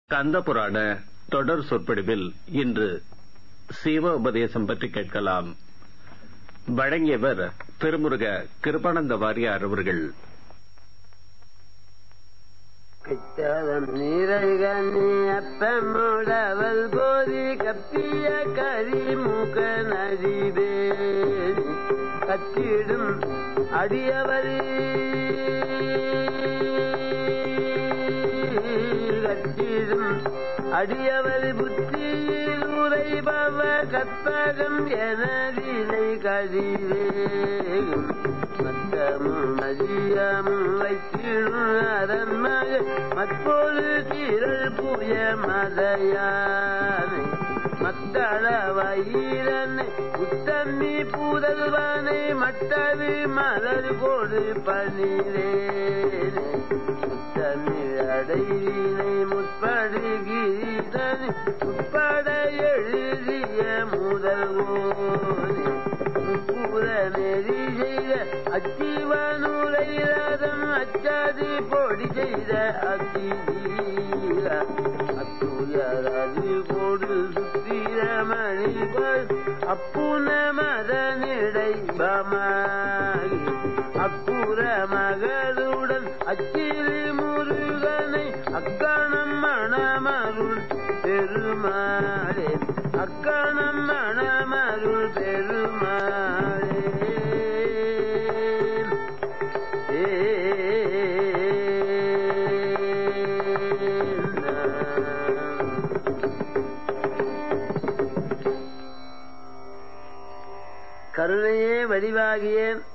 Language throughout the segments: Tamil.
கந்தபுராண தொடர் சொற்பொழிவில் இன்று சீவ உபதேசம் பற்றி கேட்கலாம் வழங்கியவர் திருமுருக கிருபானந்த வாரியார் அவர்கள் கிச்சதம் நீரகனி அப்பமுடவல் போதி கப்பிய கரிமுக நரிவேணி கத்திடும் அடியவரி கத்திடும் அடியவரி புத்தியில் உரைபவ கத்தகம் எனதினை கதிரேகும் மத்தமும் மதியமும் வைத்திடும் அரண்மக மற்றொரு கீரல் புய மதையானை மத்தள வயிறனை உத்தம்மி பூதல்வனை மட்டவி மலர் கொடு பணிரேனே முத்தமிழ் அடைவினை முற்படுகிறீதனை உட்பட எழுதிய முதல்வோனே முப்புற நெறி செய்த அச்சிவனுரை ரதம் அச்சாதி பொடி செய்த அத்திதீர அத்துயரது கொடு சுத்திரமணி அப்புன மதனிடை பமாகி அப்புற மகளுடன் அச்சிறு முருகனை அக்கணம் மணமருள் பெருமாளே அக்கணம் மணமருள் பெருமாளே கருணையே வடிவாகிய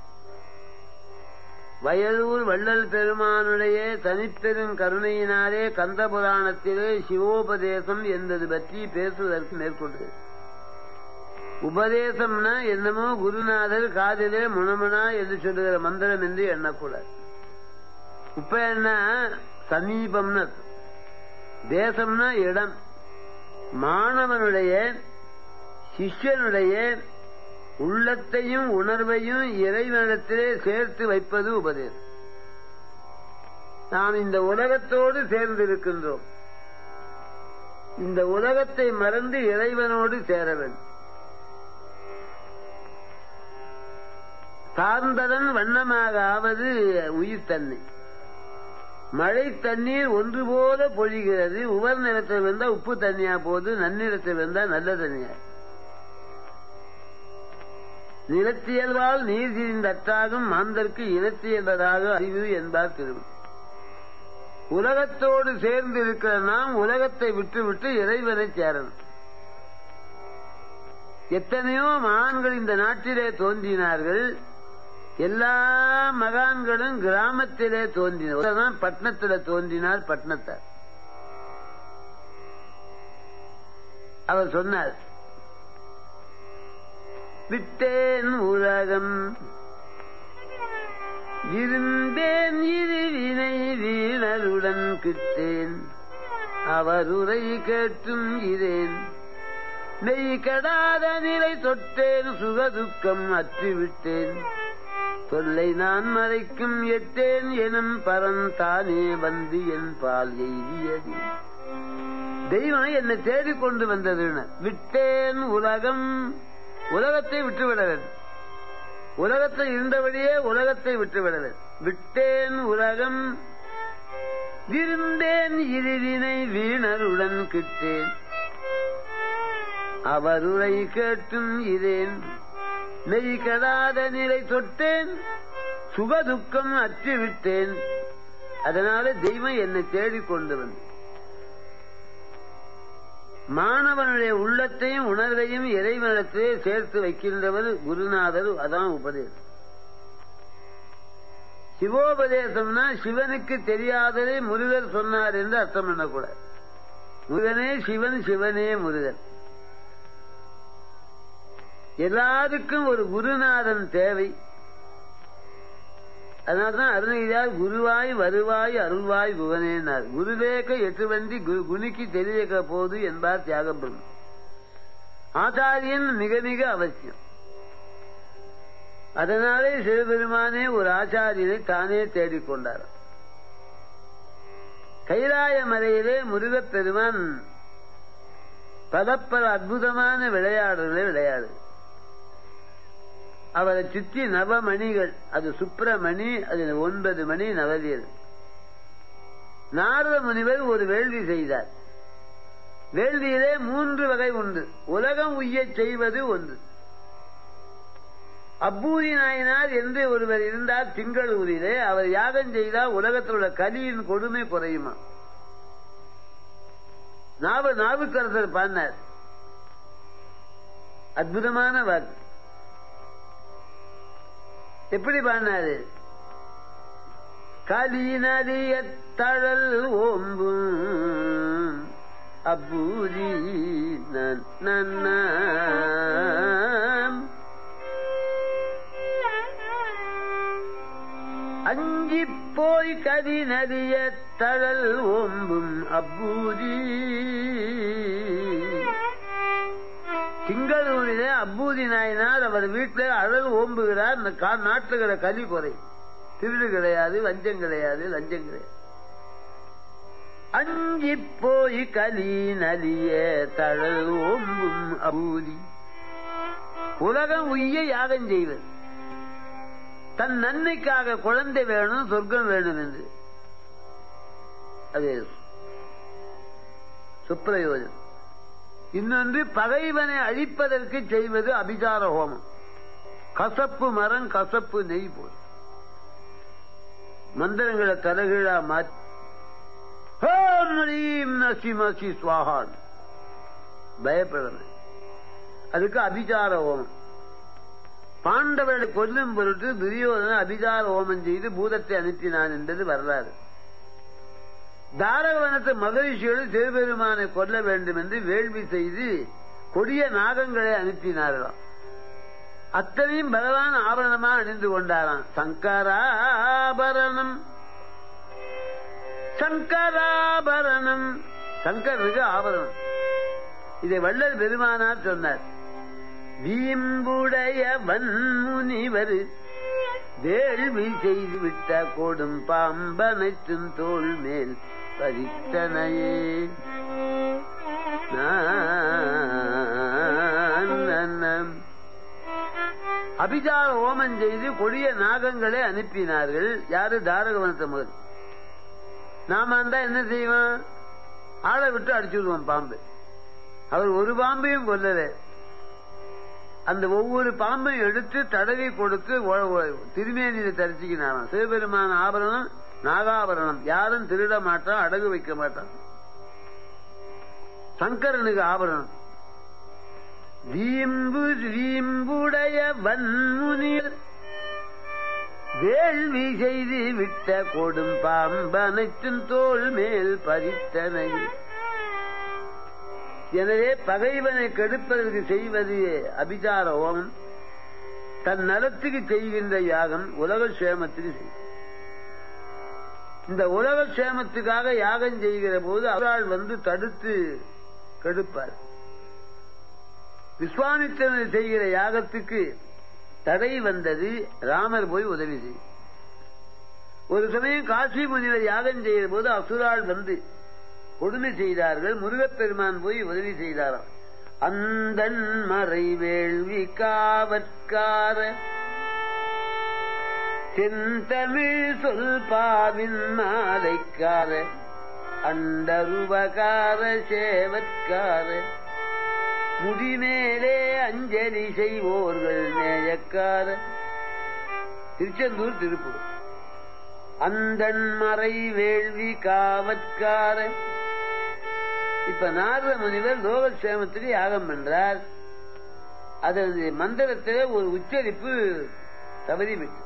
வயலூர் வள்ளல் பெருமானுடைய தனிப்பெரும் கருணையினாலே கந்த புராணத்திலே சிவோபதேசம் என்பது பற்றி பேசுவதற்கு மேற்கொண்டது உபதேசம்னா என்னமோ குருநாதர் காதிலே முனமுனா என்று சொல்லுகிற மந்திரம் என்று எண்ணக்கூடாது இப்ப என்ன சமீபம்னு தேசம்னா இடம் மாணவனுடைய சிஷ்யனுடைய உள்ளத்தையும் உணர்வையும் இறைவனிடத்திலே சேர்த்து வைப்பது உபதேசம் நாம் இந்த உலகத்தோடு சேர்ந்திருக்கின்றோம் இந்த உலகத்தை மறந்து இறைவனோடு சேர வேண்டும் சார்ந்ததன் வண்ணமாக ஆவது உயிர் தன்னை மழை தண்ணீர் ஒன்று போல பொழிகிறது உவர் நிலத்தில் வந்தா உப்பு தண்ணியா போகுது நன்னிலத்தில் வந்தா நல்ல தண்ணியா நிலத்தியல்வால் நீர் சிரிந்தற்றாகும் மாந்தற்கு இனத்தியல்வதாக அறிவு என்பார் திரு உலகத்தோடு சேர்ந்து இருக்கிற நாம் உலகத்தை விட்டு விட்டு இறைவனை சேரணும் எத்தனையோ மகான்கள் இந்த நாட்டிலே தோன்றினார்கள் எல்லா மகான்களும் கிராமத்திலே தோன்றினார் பட்டணத்தில தோன்றினார் பட்டணத்தார் அவர் சொன்னார் விட்டேன் உலகம் இருந்தேன் இருவினை வீணருடன் கிட்டேன் அவர் உரை கேட்டும் இரேன் மெய் கடாத நிலை தொட்டேன் சுகதுக்கம் அற்றுவிட்டேன் தொல்லை நான் மறைக்கும் எட்டேன் எனும் பரன் தானே வந்து என் பால் எய்தியது தெய்வம் என்னை தேடிக்கொண்டு வந்தது விட்டேன் உலகம் உலகத்தை விட்டுவிட வேண்டும் உலகத்தில் இருந்தபடியே உலகத்தை விட்டுவிட வேண்டும் விட்டேன் உலகம் விருந்தேன் இருவினை வீணருடன் கிட்டேன் அவருரை கேட்டும் இரேன் மெய் கடாத நிலை தொட்டேன் சுகதுக்கம் அற்றுவிட்டேன் அதனால தெய்வம் என்னை தேடிக்கொண்டு வந்து மாணவனுடைய உள்ளத்தையும் உணர்வையும் இறைவனத்திலே சேர்த்து வைக்கின்றவர் குருநாதர் அதான் உபதேசம் சிவோபதேசம்னா சிவனுக்கு தெரியாததை முருகர் சொன்னார் என்று அர்த்தம் பண்ணக்கூடாது முருகனே சிவன் சிவனே முருகன் எல்லாருக்கும் ஒரு குருநாதன் தேவை அதனால்தான் அருணகிரியார் குருவாய் வருவாய் அருள்வாய் குவனேனார் குருவேக எட்டு வண்டி குனிக்கு தெரியக்க போது என்பார் தியாகபிரம் ஆச்சாரியன் மிக மிக அவசியம் அதனாலே சிவபெருமானே ஒரு ஆச்சாரியனை தானே தேடிக்கொண்டார் கைலாய மலையிலே முருகப் பெருமான் பல பல அற்புதமான விளையாடுகளை விளையாடு அவரை சுற்றி நவமணிகள் அது சுப்பிரமணி அது ஒன்பது மணி நவதியது நாரத முனிவர் ஒரு வேள்வி செய்தார் வேள்வியிலே மூன்று வகை உண்டு உலகம் உய்யச் செய்வது ஒன்று அப்பூரி நாயனார் என்று ஒருவர் இருந்தார் திங்களூரிலே அவர் யாகம் செய்தால் உலகத்தில் உள்ள கலியின் கொடுமை குறையுமா நாவ நாவுக்கரசர் பாடினார் அற்புதமான வாக்கு எப்படி பாடினாரு கலினறிய தழல் ஓம்பும் அப்பூரி நன்னாம் அஞ்சி போய் கதி நதிய தழல் ஓம்பும் அப்பூதி திங்களூரிலே அப்பூதி நாயனார் அவர் வீட்டில் அழல் ஓம்புகிறார் இந்த கா நாட்டுகிற கலி குறை திருடு கிடையாது வஞ்சம் கிடையாது லஞ்சம் கிடையாது அஞ்சி போய் கலி நலிய தழல் ஓம்பும் அப்பூதி உலகம் உய்ய யாகம் செய்வது தன் நன்மைக்காக குழந்தை வேணும் சொர்க்கம் வேணும் என்று அது சுப்பிரயோஜனம் இன்னொன்று பகைவனை அழிப்பதற்கு செய்வது அபிசார ஹோமம் கசப்பு மரம் கசப்பு நெய் போல் மந்திரங்களை தலைகீழா மாற்றி நசி சுவாகான் பயப்படணும் அதுக்கு அபிசார ஹோமம் பாண்டவர்களை கொல்லும் பொருட்டு துரியோதன அபிசார ஹோமம் செய்து பூதத்தை அனுப்பினான் என்பது வரலாறு தாரகவனத்து மகரிஷிகள் சிவபெருமானை கொல்ல வேண்டும் என்று வேள்வி செய்து கொடிய நாகங்களை அனுப்பினார்களாம் அத்தனையும் பகவான் ஆபரணமா அணிந்து கொண்டாராம் சங்கராபரணம் சங்கராபரணம் சங்கருக்கு ஆபரணம் இதை வள்ளல் பெருமானார் சொன்னார் வீம்புடைய வன்முனிவர் வேள்வி செய்து விட்ட கொடும் பாம்பனைத்தும் தோல் மேல் பறித்தனையே அபிஜார ஹோமம் செய்து கொடிய நாகங்களை அனுப்பினார்கள் யாரு தாரகவனத்தை முதல் நாம இருந்தா என்ன செய்வோம் ஆளை விட்டு அடிச்சு விடுவோம் பாம்பு அவர் ஒரு பாம்பையும் கொல்லவே அந்த ஒவ்வொரு பாம்பையும் எடுத்து தடவி கொடுத்து திருமேனியில தரிசிக்கினாராம் சிவபெருமான ஆபரணம் நாகாபரணம் யாரும் திருட மாட்டான் அடகு வைக்க மாட்டான் சங்கரனுக்கு ஆபரணம் வீம்பு வீம்புடைய வன்முனிர் வேள்வி செய்து விட்ட கொடும் பாம்பனைத்தின் தோல் மேல் பறித்தனை எனவே பகைவனை கெடுப்பதற்கு செய்வது அபிசார ஹோமம் தன் நலத்துக்கு செய்கின்ற யாகம் உலக சேமத்துக்கு செய்யும் இந்த உலக சேமத்துக்காக யாகம் செய்கிற போது அவரால் வந்து தடுத்து கெடுப்பார் விஸ்வாமித்திரன் செய்கிற யாகத்துக்கு தடை வந்தது ராமர் போய் உதவி செய்யும் ஒரு சமயம் காசி முனிவர் யாகம் செய்கிற போது அசுரால் வந்து கொடுமை செய்தார்கள் முருகப்பெருமான் போய் உதவி செய்தாராம் அந்தன் மறை வேள்வி காவற்கார தென்தமிழ் சொல் பாவின் மாலைக்கார அண்டருபகார சேவற்கார முடிமேலே அஞ்சலி செய்வோர்கள் நேயக்கார திருச்செந்தூர் திருப்பூர் அந்தன் மறை வேள்வி காவற்கார இப்ப நாரத முனிவர் லோகக்ஷேமத்துக்கு யாகம் பண்றார் அது மந்திரத்தில் ஒரு உச்சரிப்பு தவறிவிட்டு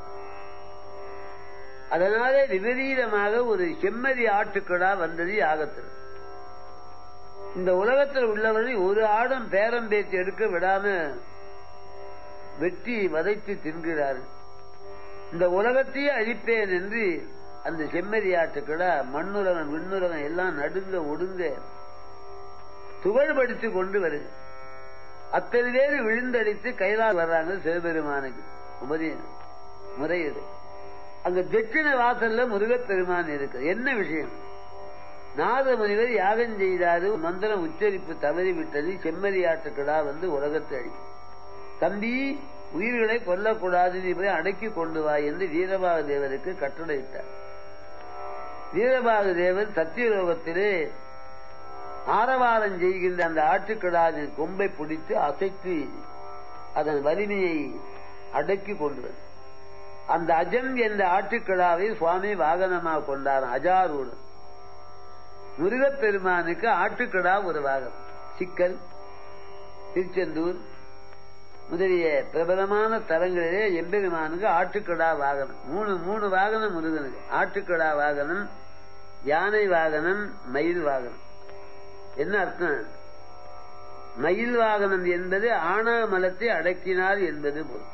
அதனாலே விபரீதமாக ஒரு செம்மறி ஆட்டுக்கடா வந்தது யாகத்தில் இந்த உலகத்தில் உள்ளவர்கள் ஒரு ஆடம் பேரம் பேச்சு எடுக்க விடாம வெட்டி வதைத்து தின்கிறார்கள் இந்த உலகத்தையே அழிப்பேன் என்று அந்த செம்மறி ஆட்டுக்கடா மண்ணுலகம் விண்ணுலகம் எல்லாம் நடுங்க ஒடுங்க துகள்படுத்தி கொண்டு வருது அத்தனை பேர் விழுந்தடித்து கைலால் வர்றாங்க சிவபெருமானுக்கு உபதி முறையீடு அங்க தட்சிண வாசல்ல முருகப்பெருமான் இருக்கு என்ன விஷயம் நாதமுனிவர் யாகம் செய்தாரு மந்திரம் உச்சரிப்பு தவறி விட்டது செம்மறியாட்டு கிடா வந்து உலகத்தை அழிக்கும் தம்பி உயிர்களை கொல்லக்கூடாது நீ போய் அடக்கி கொண்டு வா என்று வீரபாக தேவருக்கு கட்டளையிட்டார் வீரபாக தேவர் சத்தியலோகத்திலே ஆரவாரம் செய்கின்ற அந்த ஆட்டுக்கிடாவின் கொம்பை பிடித்து அசைத்து அதன் வலிமையை அடக்கி கொண்டு அந்த அஜம் என்ற ஆட்டுக்கிடாவை சுவாமி வாகனமாக கொண்டார் அஜாரூடு முருகப்பெருமானுக்கு ஆட்டுக்கிடா ஒரு வாகனம் சிக்கல் திருச்செந்தூர் முதலிய பிரபலமான தலங்களிலே எம்பெருமானுக்கு ஆட்டுக்கிடா வாகனம் மூணு மூணு வாகனம் முருகனுக்கு ஆட்டுக்கிடா வாகனம் யானை வாகனம் மயில் வாகனம் என்ன அர்த்தம் மயில் வாகனம் என்பது ஆணவ மலத்தை அடக்கினார் என்பது பொருள்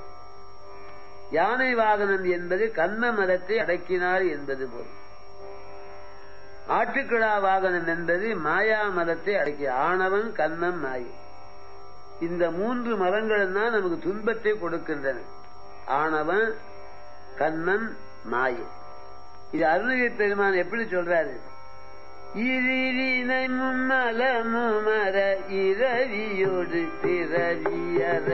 யானை வாகனம் என்பது கண்ண மலத்தை அடக்கினார் என்பது பொருள் ஆட்டுக்கிடா வாகனம் என்பது மாயா மலத்தை அடக்கிய ஆணவன் கண்ணம் மாயை இந்த மூன்று மரங்களும் தான் நமக்கு துன்பத்தை கொடுக்கின்றன ஆணவன் கண்ணன் மாயை இது அருணகிரி பெருமான் எப்படி சொல்றாரு இரினை மும்மல முமர இரவியோடு பிறவியற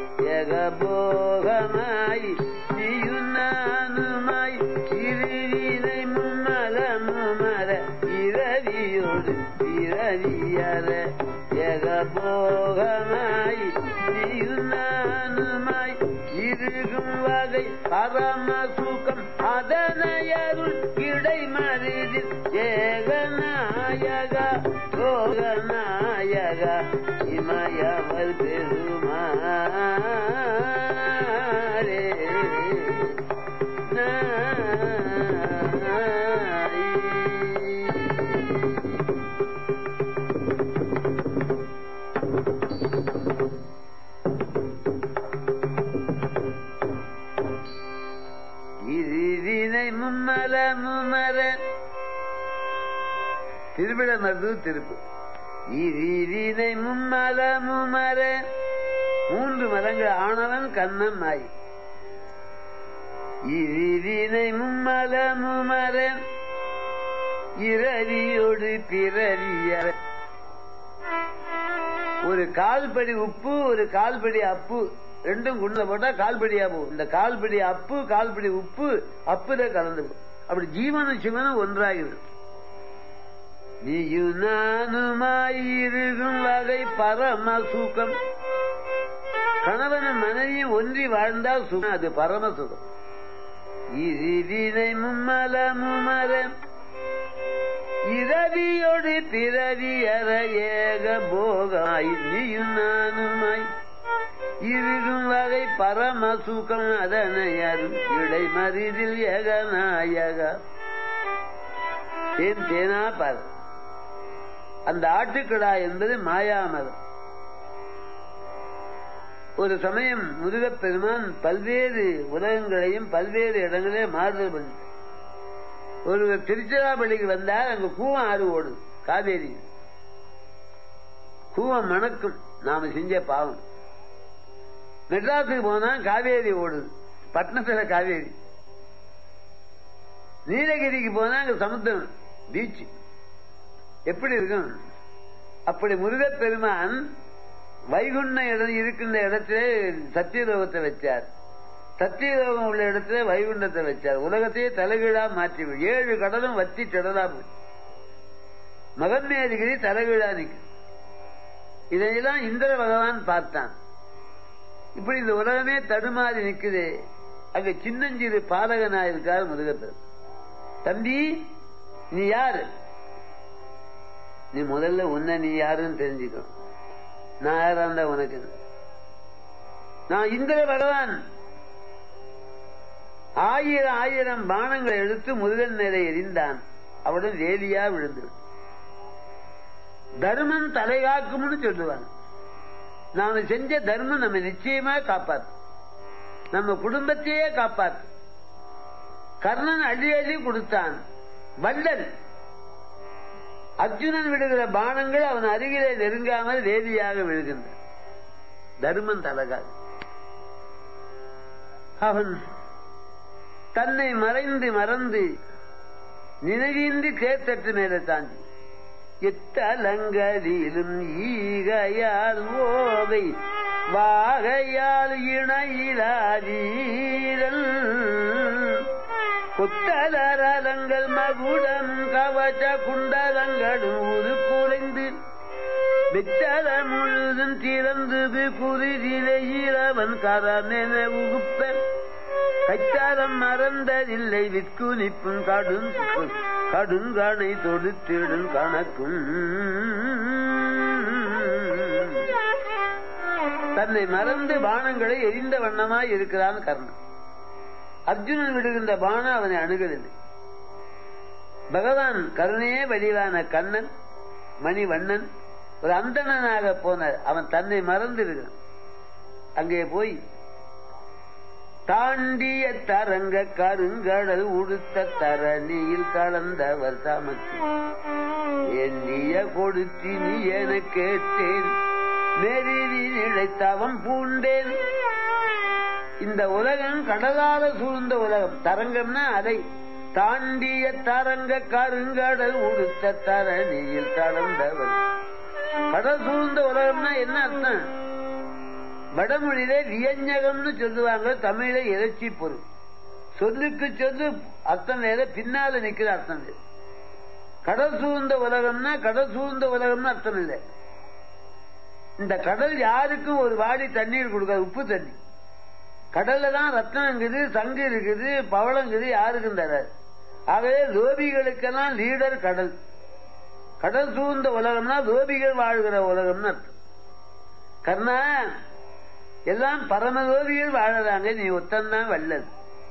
ஏகபோகமாய் நீயுன்னானுமாய் இருவினை மும்மல முமர இரவியோடு பிறவியற ஏகபோகமாய் நீயுன்னானுமாய் இருக்கும் வகை பரம சுகம் அதனையருள் கிடை மருதில் ஏகநாயக லோகநாயக இமயவர் பெருமாறே இருவினை மும்மல முமர திருவிடமருது திருப்பு இருவினை மும்மல முமர மூன்று மரங்கள் ஆணவன் கண்ணன் நாய் இருவினை மும்மல முமர இரவியோடு பிறவியற ஒரு கால்படி உப்பு ஒரு கால்படி அப்பு ரெண்டும் குண்டில் போட்டா கால்படியா போகும் இந்த கால்படி அப்பு கால்படி உப்பு அப்புல கலந்து அப்படி ஜீவனும் சிவனும் ஒன்றாகிவிடும் நீயும் நானுமாயிருக்கும் வகை பரம சுகம் கணவனும் மனைவியும் ஒன்றி வாழ்ந்தால் சுகம் அது பரம சுகம் இருவினை மும்மல முமரம் இரவியோடு பிறவி அற ஏக போகாய் நீயும் நானுமாய் இருக்கும் வகை பரம சுகம் அதனையரும் இடை மறிதில் ஏகநாயக தேன் தேனா பார் அந்த ஆட்டுக்கிடா என்பது மாயாமதம் ஒரு சமயம் முருகப்பெருமான் பல்வேறு உலகங்களையும் பல்வேறு இடங்களே மாறுதல் பண்ணி ஒருவர் திருச்சிராப்பள்ளிக்கு வந்தார் அங்க கூவம் ஆறு ஓடுது காவேரி கூவம் மணக்கும் நாம செஞ்ச பாவம் மெட்ராஸுக்கு போனா காவேரி ஓடுது பட்டணத்துல காவேரி நீலகிரிக்கு போனா அங்க சமுத்திரம் பீச் எப்படி இருக்கும் அப்படி முருகப்பெருமான் வைகுண்ட இடம் இருக்கின்ற இடத்திலே சத்தியலோகத்தை வச்சார் சத்தியலோகம் உள்ள இடத்துல வைகுண்டத்தை வச்சார் உலகத்தையே தலைகீழா மாற்றி ஏழு கடலும் வத்தி திடலா போச்சு மகன்மேதிகிரி தலைகீழா நிற்கு இதையெல்லாம் இந்திர பகவான் பார்த்தான் இப்படி இந்த உலகமே தடுமாறி நிக்குது அங்க சின்னஞ்சிறு பாலகனா இருக்கார் முருகப்பெரும் தம்பி நீ யாரு நீ முதல்ல உன்ன நீ யாருன்னு தெரிஞ்சுக்கணும் நான் யாரா இருந்தா உனக்கு நான் இந்திர பகவான் ஆயிரம் ஆயிரம் பானங்களை எடுத்து முருகன் மேலே எரிந்தான் அவளும் வேலியா விழுந்து தர்மம் தலைகாக்கும்னு சொல்லுவாங்க நாம செஞ்ச தர்மம் நம்ம நிச்சயமா காப்பாத்து நம்ம குடும்பத்தையே காப்பாத்து கர்ணன் அள்ளி அள்ளி கொடுத்தான் வல்லன் அர்ஜுனன் விடுகிற பானங்கள் அவன் அருகிலே நெருங்காமல் வேதியாக விழுகின்றன தர்மம் தலகாது அவன் தன்னை மறைந்து மறந்து நினைவின்றி சேர்த்தட்டு மேல தாண்டி எத்தலங்களிலும் ஈகையால் ஓவை வாகையால் இணையிலாதீரல் கொத்தலரங்கள் மகுடம் கவச்ச குண்டலங்களும் உரு குறைந்து வெத்தல முழுதும் திறந்து புரிதிலே ஈரவன் கரமென உகுப்ப கைத்தாரம் மறந்ததில்லை விற்குனிப்பும் கடும் கடுங்கணை தொடுத்திடும் கணக்கும் தன்னை மறந்து பானங்களை எரிந்த வண்ணமாய் இருக்கிறான் கர்ணன் அர்ஜுனன் விடுகின்ற பானம் அவனை அணுகவில்லை பகவான் கருணையே வடிவான கண்ணன் மணிவண்ணன் ஒரு அந்தணனாக போன அவன் தன்னை மறந்து இருக்கிறான் அங்கே போய் தாண்டிய தரங்க கருங்கடல் உடுத்த தரணியில் கலந்தவர் தமக்கு எண்ணிய கொடுத்தி நீ என கேட்டேன் நெருவி நிழைத்தவன் பூண்டேன் இந்த உலகம் கடலால சூழ்ந்த உலகம் தரங்கம்னா அலை தாண்டிய தரங்க கருங்கடல் உடுத்த தரணியில் கலந்தவர் கடல் சூழ்ந்த உலகம்னா என்ன அர்த்தம் வடமொழியிலே வியஞ்சகம்னு சொல்லுவாங்க தமிழ இறைச்சி பொருள் சொல்லுக்கு சொல்லு அர்த்தம் வேற பின்னால நிக்கிற அர்த்தம் இல்லை கடல் சூழ்ந்த உலகம்னா கடல் சூழ்ந்த உலகம்னு அர்த்தம் இல்லை இந்த கடல் யாருக்கும் ஒரு வாடி தண்ணீர் கொடுக்காது உப்பு தண்ணி கடல்ல தான் ரத்னம் இருக்குது சங்கு இருக்குது பவளம் இருக்குது யாருக்கும் தராது ஆகவே லோபிகளுக்கெல்லாம் லீடர் கடல் கடல் சூழ்ந்த உலகம்னா லோபிகள் வாழ்கிற உலகம்னு அர்த்தம் கர்ணா எல்லாம் பரமலோபிகள் வாழறாங்க நீ ஒத்தந்தான் வல்லது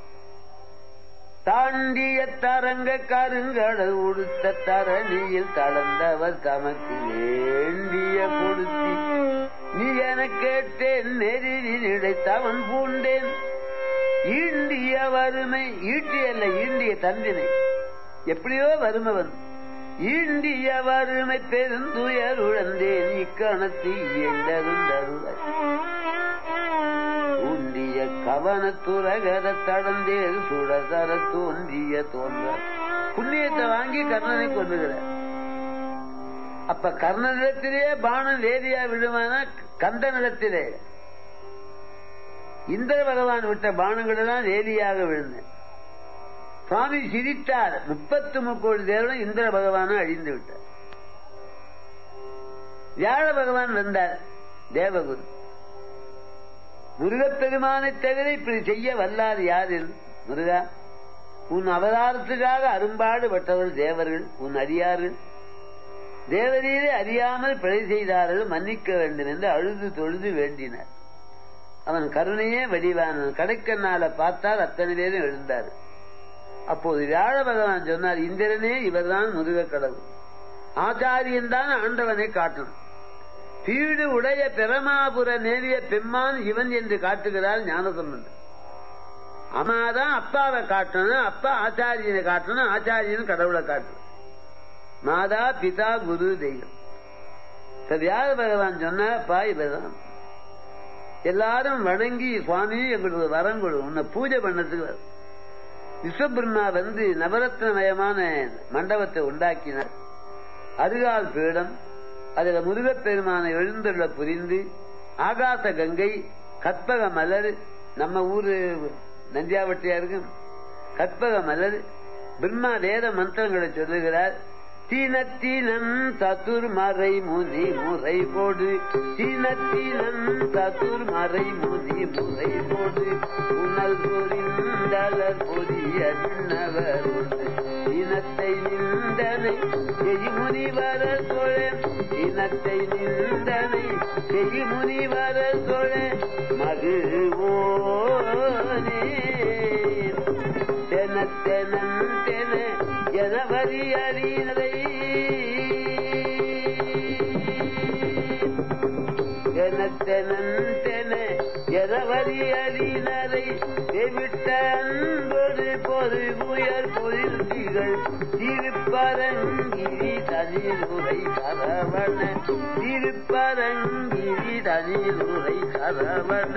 தாண்டிய தரங்க கருங்கடல் உடுத்த தரணியில் தளர்ந்தவர் தமக்கு வேண்டிய கொடுத்தி நீ என கேட்டேன் நெருவி நிடைத்தவன் பூண்டேன் ஈண்டிய வறுமை ஈட்டியல்ல ஈண்டிய தந்தினை எப்படியோ வறுமை வந்து ஈண்டிய வறுமை பெருந்துயர் உழந்தேன் இக்கணத்து இயந்ததும் தருவாய் ஊண்டிய கவனத்துரகர தடந்தேறு சுடதர தோன்றிய தோன்ற புண்ணியத்தை வாங்கி கர்ணனை கொண்டுகிறார் அப்ப கர்ணனிடத்திலே பானம் வேதியா விடுவானா கந்த நிலத்திலே இந்திர பகவான் விட்ட பானங்கள் எல்லாம் வேதியாக விழுந்த சுவாமி சிரித்தார் முப்பத்து முக்கோடி தேவனும் இந்திர பகவானும் அழிந்து விட்டார் வியாழ பகவான் வந்தார் தேவகுரு முருகப்பெருமானை தவிர இப்படி செய்ய வல்லாது யாரில் முருகா உன் அவதாரத்துக்காக அரும்பாடுபட்டவர் தேவர்கள் உன் அடியார்கள் தேவரீரை அறியாமல் பிழை செய்தார்கள் மன்னிக்க வேண்டும் என்று அழுது தொழுது வேண்டினார் அவன் கருணையே வடிவானவன் கடைக்கண்ணால பார்த்தால் அத்தனை பேரும் எழுந்தார் அப்போது வியாழ பகவான் சொன்னார் இந்திரனே இவர்தான் முருக கடவுள் ஆச்சாரியன் தான் ஆண்டவனை காட்டணும் பீடு உடைய பெரமாபுர நேரிய பெம்மான் இவன் என்று காட்டுகிறார் ஞானசம்பந்தன் அம்மாதான் அப்பாவை காட்டணும் அப்பா ஆச்சாரியனை காட்டணும் ஆச்சாரியன் கடவுளை காட்டணும் மாதா பிதா குரு தெய்வம் வியாழ பகவான் சொன்னப்பா இவர்தான் எல்லாரும் வணங்கி சுவாமி எங்களுக்கு வரம் கொடு உன்னை பூஜை பண்ணதுக்கு விஸ்வபிரம்மா வந்து நவரத்னமயமான மண்டபத்தை உண்டாக்கினார் அருகால் பீடம் அதுல முருகப்பெருமானை எழுந்துள்ள புரிந்து ஆகாச கங்கை கற்பக மலர் நம்ம ஊரு நந்தியாவட்டியா இருக்கும் கற்பக மலர் பிரம்மா வேத மந்திரங்களை சொல்லுகிறார் தீனத்தீனன் சதுர் மறை முதி முறை போடு தீனத்தீனன் சதுர் மறை முதி முறை போடு உணல் பொறிந்தலர் பொரிய நின்னவர் உண்டு இனத்தை நிந்தனை எய்முனி வர சோழ இனத்தை நிந்தனை எய்முனி வர சோழ மகிழ்வோனே தெனத்தெனன் தென ஜனவரி அறிநரை எனத்தெனன் தென ஜனவரி அறிநரை செவிட்ட அன்பொரு பொது புயர் பொருந்திகள் திருப்பரங்கிரி தனிலுரை சரவண திருப்பரங்கிரி தனிலுரை சரவண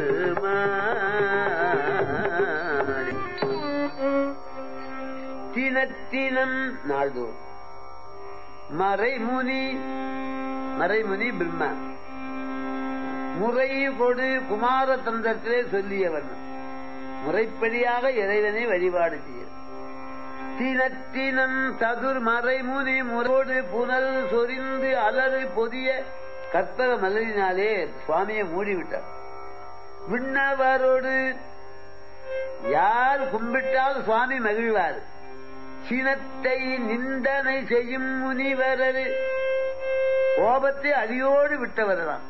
பெருமாள் தினத்தினம் நாள்தோறும் மறைமுனி மறைமுனி பிரம்மா முறை கொடு குமார தந்திரத்திலே சொல்லியவன் முறைப்படியாக இறைவனை வழிபாடு செய்ய தினத்தினம் சதுர் மறைமுனி முரோடு புனல் சொரிந்து அலறு பொதிய கற்பக மலரினாலே சுவாமியை மூடிவிட்டார் விண்ணவரோடு யார் கும்பிட்டால் சுவாமி மகிழ்வார் சினத்தை நிந்தனை செய்யும் முனிவரது கோபத்தை அடியோடு விட்டவர்தான்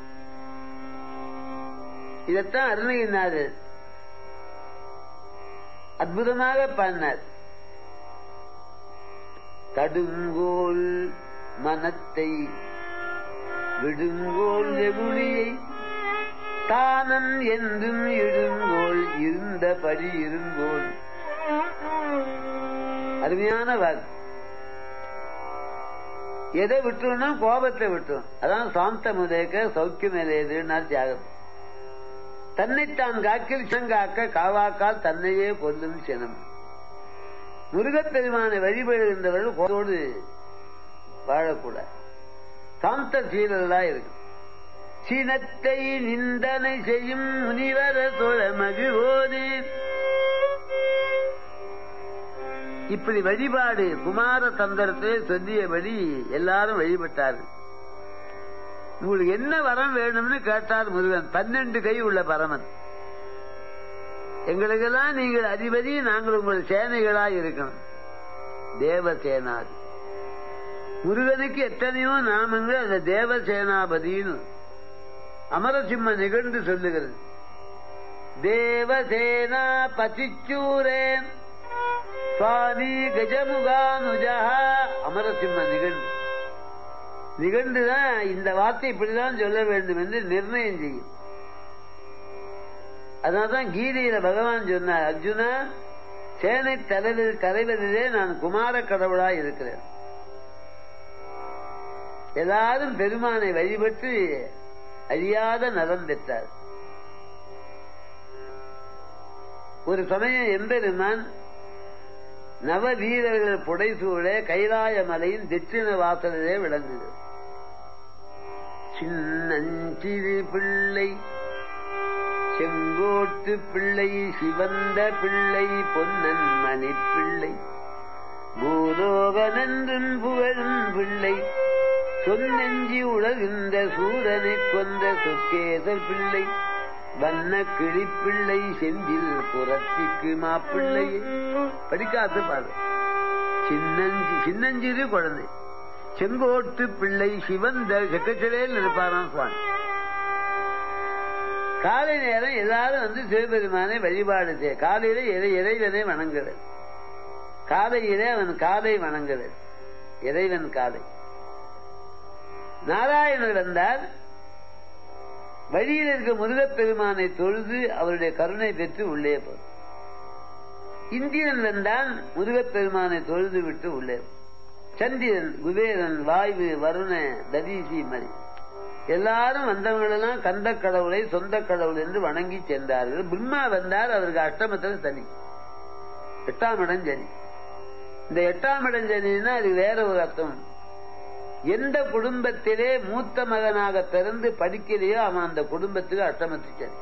இதைத்தான் அருணகிரிநாதர் அற்புதமாக பாடினார் தடுங்கோல் மனத்தை விடுங்கோல் வெகுளியை தானம் என்றும் இடுங்கோல் இருந்தபடி இருங்கோல் அருமையான வாக்கு எதை விட்டுருன்னா கோபத்தை விட்டுரும் அதான் சாந்த முதேக்க சௌக்கியமேலேதுன்னா தியாகம் தன்னைத்தான் காக்கில் சங்காக்க காவாக்கால் தன்னையே கொல்லும் சினம் முருகப்பெருமானை வழிபடுகின்றவர்கள் கோதோடு வாழக்கூடாது சாந்த சீலர்களா இருக்கு சினத்தை நிந்தனை செய்யும் முனிவர தோழ மகிழ்வோது இப்படி வழிபாடு குமார தந்திரத்தை சொல்லியபடி எல்லாரும் வழிபட்டார்கள் உங்களுக்கு என்ன வரம் வேணும்னு கேட்டார் முருகன் பன்னெண்டு கை உள்ள பரமன் எங்களுக்கெல்லாம் நீங்கள் அதிபதி நாங்கள் உங்கள் சேனைகளா இருக்கணும் தேவசேனாதி முருகனுக்கு எத்தனையோ நாமங்கள் அந்த தேவசேனாபதினு அமரசிம்ம நிகழ்ந்து சொல்லுகிறது தேவசேனா பதிச்சூரேன் சுவாமி கஜமுகானுஜா அமரசிம்ம நிகழ்ந்து நிகழ்ந்துதான் இந்த வார்த்தை இப்படிதான் சொல்ல வேண்டும் என்று நிர்ணயம் செய்யும் அதனால்தான் கீதையில பகவான் சொன்னார் அர்ஜுனா சேனை தலைவர் தலைவரிலே நான் குமார கடவுளா இருக்கிறேன் எல்லாரும் பெருமானை வழிபட்டு அழியாத நலம் பெற்றார் ஒரு சமயம் எம்பெருமான் நவ வீரர்கள் புடைசூழ கைலாய மலையின் தெற்றின வாசலிலே விளங்குது சின்னஞ்சிறு பிள்ளை செங்கோட்டு பிள்ளை சிவந்த பிள்ளை பொன்னன் மணி பிள்ளை பூலோகனன்றும் புகழும் பிள்ளை சொன்னெஞ்சி உலகின்ற சூரனை கொன்ற சொக்கேசர் பிள்ளை வண்ண கிளிப்பிள்ளை செந்தில் புறத்திக்கு மாப்பிள்ளை படிக்காத்து பாரு சின்னஞ்சி சின்னஞ்சிறு குழந்தை செங்கோட்டு பிள்ளை சிவந்த செக்கச்சலையில் இருப்பாராம் சுவாமி காலை நேரம் எல்லாரும் வந்து சிவபெருமானை வழிபாடு செய்ய காலையில இறை இறைவனை வணங்குறது காலையிலே அவன் காலை வணங்குறது இறைவன் காலை நாராயணர் வந்தால் வழியில் இருக்க முருகப்பெருமானை தொழுது அவருடைய கருணை பெற்று உள்ளே போ இந்திரன் வந்தான் முருகப்பெருமானை தொழுது விட்டு உள்ளே சந்திரன் குபேரன் வாயு வருண ததீசி மதி எல்லாரும் வந்தவங்களெல்லாம் கந்த கடவுளை சொந்த கடவுள் என்று வணங்கி சென்றார்கள் பிரம்மா வந்தார் அவருக்கு அஷ்டமத்தில் சனி எட்டாம் இடம் சனி இந்த எட்டாம் இடம் சனின்னா அது வேற ஒரு அர்த்தம் எந்த குடும்பத்திலே மூத்த மகனாக பிறந்து படிக்கலையோ அவன் அந்த குடும்பத்துக்கு அஷ்டமத்து சனி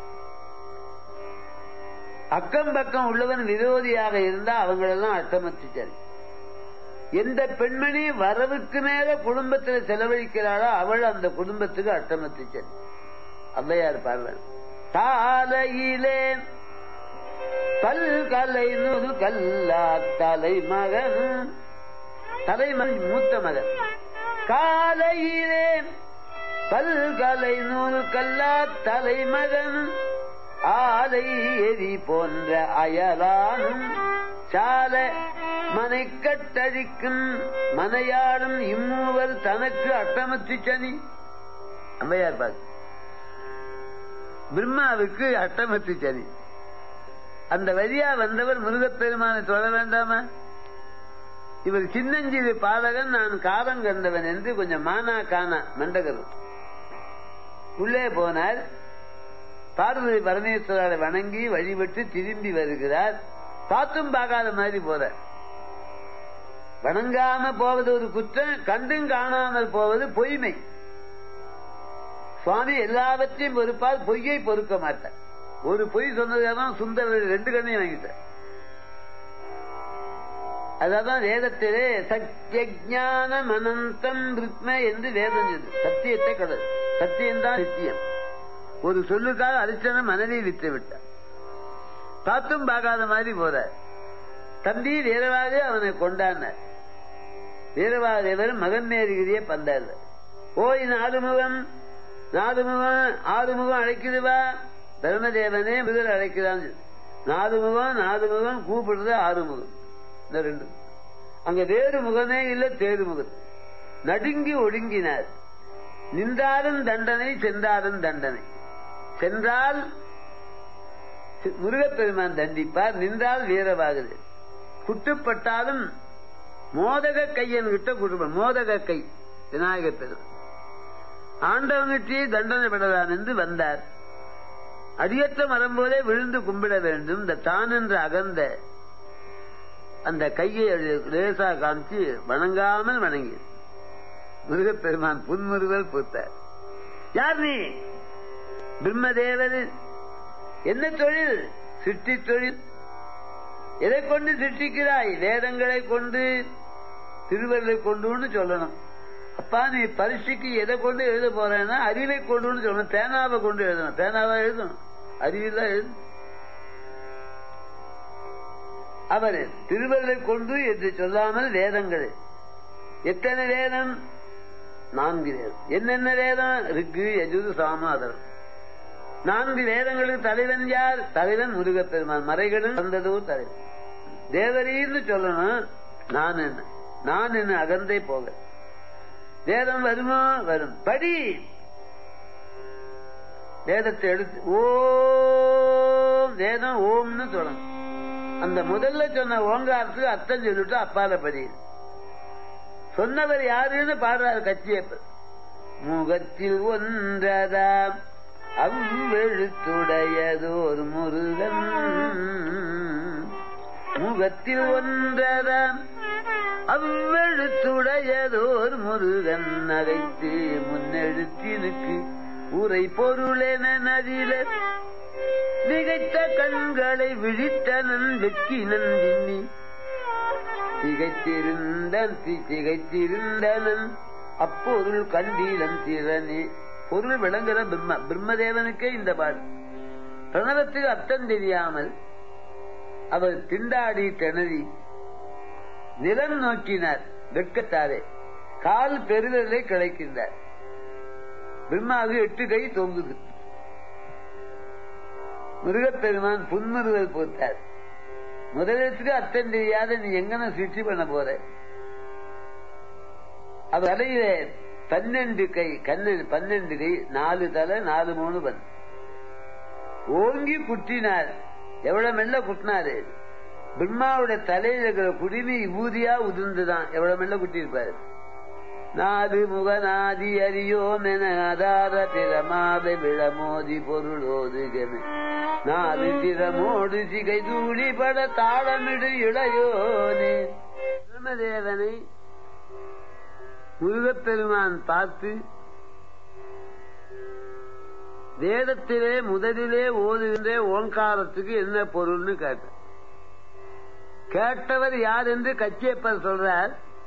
அக்கம் பக்கம் உள்ளவன் விரோதியாக இருந்தா அவங்களெல்லாம் அஷ்டமத்து சனி எந்த பெண்மணி வரவுக்கு மேல குடும்பத்தில் செலவழிக்கிறாளோ அவள் அந்த குடும்பத்துக்கு அட்டமத்து சரி அவ்வையார் பாடுவார் காலையிலே பல்கலை நூறு கல்லா தலை மகன் தலைமகன் மூத்த மகன் காலையிலே பல்கலை நூல் கல்லா தலைமகன் ஆலை எரி போன்ற அயலானும் சால மனை கட்டழிக்கும் மனையாடும் இம்மூவர் தனக்கு அட்டமத்து சனி அம்மையார் பாக்கு பிரம்மாவுக்கு அட்டமத்து சனி அந்த வழியா வந்தவர் முருகப்பெருமானை தொழ வேண்டாமா இவர் சின்னஞ்சிறு பாலகன் நான் காலம் கண்டவன் என்று கொஞ்சம் மானா காணா மண்டகரும் உள்ளே போனார் பார்வதி பரமேஸ்வரரை வணங்கி வழிபட்டு திரும்பி வருகிறார் பார்த்தும் பார்க்காத மாதிரி போற வணங்காம போவது ஒரு குற்றம் கண்டும் காணாமல் போவது பொய்மை சுவாமி எல்லாவற்றையும் பொறுப்பால் பொய்யை பொறுக்க மாட்டார் ஒரு பொய் சொன்னதுதான் சுந்தரர் ரெண்டு கண்ணையும் வாங்கிட்டார் அதான் வேதத்திலே சத்தியஜானம் அனந்தம் ரித்ம என்று வேதம் சொல்லுது சத்தியத்தை கடல் சத்தியம்தான் நித்தியம் ஒரு சொல்லுக்காக அரிச்சனம் மனதை விட்டு விட்டார் பார்த்தும் பார்க்காத மாதிரி போறார் தம்பி வீரவாக அவனை கொண்டாடினார் வீரவாதேவர் மகன் மேருகிறிய பந்தார் ஓய் நாலுமுகம் நாலுமுகம் ஆறுமுகம் அழைக்குதுவா பிரம்மதேவனே முதல் அழைக்கிறான் நாலுமுகம் நாலுமுகம் கூப்பிடுறது ஆறுமுகம் இந்த ரெண்டு அங்க வேறு முகமே இல்ல தேறு முகம் நடுங்கி ஒடுங்கினார் நின்றாலும் தண்டனை சென்றாலும் தண்டனை சென்றால் முருகப்பெருமான் தண்டிப்பார் நின்றால் வீரவாகுது குட்டுப்பட்டாலும் மோதக கையன் கிட்ட குட்டு மோதக கை விநாயகர் பெருமான் ஆண்டவங்கிட்டே தண்டனை பெறலாம் என்று வந்தார் அடியற்ற மரம் போலே விழுந்து கும்பிட வேண்டும் இந்த தான் என்று அகந்த அந்த கையை லேசா காமிச்சு வணங்காமல் வணங்கி முருகப்பெருமான் புன்முருகல் பூத்தார் யார் நீ பிரம்மதேவர் என்ன தொழில் சிருஷ்டி தொழில் எதை கொண்டு சிருஷ்டிக்கிறாய் வேதங்களை கொண்டு திருவருளை கொண்டுன்னு சொல்லணும் அப்பா நீ பரிசுக்கு எதை கொண்டு எழுத போறேன்னா அறிவை கொண்டுன்னு சொல்லணும் பேனாவை கொண்டு எழுதணும் பேனாவா எழுதணும் அறிவில்தான் எழுதணும் அவர் திருவருளை கொண்டு என்று சொல்லாமல் வேதங்கள் எத்தனை வேதம் நான்கு வேதம் என்னென்ன வேதம் ரிக்கு எஜுது சாமாதரம் நான்கு வேதங்களுக்கு தலைவன் யார் தலைவன் முருகப்பெருமான் மறைகளும் வந்ததோ தலைவன் தேவரீர்னு சொல்லணும் நான் என்ன நான் என்ன அகந்தே போக வேதம் வருமோ வரும் படி வேதத்தை எடுத்து ஓம் வேதம் ஓம்னு சொல்லணும் அந்த முதல்ல சொன்ன ஓங்காரத்துக்கு அர்த்தம் சொல்லிட்டு அப்பால படி சொன்னவர் யாருன்னு பாடுறாரு கச்சியப்பர் முகத்தில் ஒன்றதாம் அவ்வெழுத்துடையதோர் முருகன் முகத்தில் ஒன்றதாம் அவ்வெழுத்துடையதோர் முருகன் நகைத்து முன்னெழுத்தினுக்கு உரை பொருளென நதில திகைத்த கண்களை விழித்தனன் வெக்கினன் திண்ணி திகைத்திருந்தன் திகைத்திருந்தனன் அப்பொருள் கண்டீலன் திறனே பொருள் விளங்குற பிரம்ம பிரம்மதேவனுக்கே இந்த பாடு பிரணவத்துக்கு அர்த்தம் தெரியாமல் அவர் திண்டாடி திணறி நிலம் நோக்கினார் வெட்கத்தாரே கால் பெருதலை கிடைக்கின்றார் பிரம்மாவுக்கு எட்டு கை தொங்குது முருகப்பெருமான் புன்முறுவல் போட்டார் முதலத்துக்கு அர்த்தம் தெரியாத நீ எங்கன சிருஷ்டி பண்ண போற அவர் தலையில பன்னெண்டு கை கண்ணன் பன்னெண்டு கை நாலு தலை நாலு மூணு பன் ஓங்கி குட்டினார் எவ்வளவு மெல்ல குட்டினாரு பிரம்மாவுடைய தலையில இருக்கிற குடிமி ஊதியா உதிர்ந்துதான் எவ்வளவு மெல்ல குட்டியிருப்பாரு நாது முகநாதி அறியோம் என அதார பிரமாத விழமோதி பொருளோதுகமே நாலு திறமோடு சிகை தூளி பட தாளமிடு இளையோனே பிரம்மதேவனை முருகப்பெருமான் பார்த்து வேதத்திலே முதலிலே ஓதுகின்ற ஓங்காரத்துக்கு என்ன பொருள்னு கேட்டார் கேட்டவர் யார் என்று கச்சியப்பர் சொல்றார்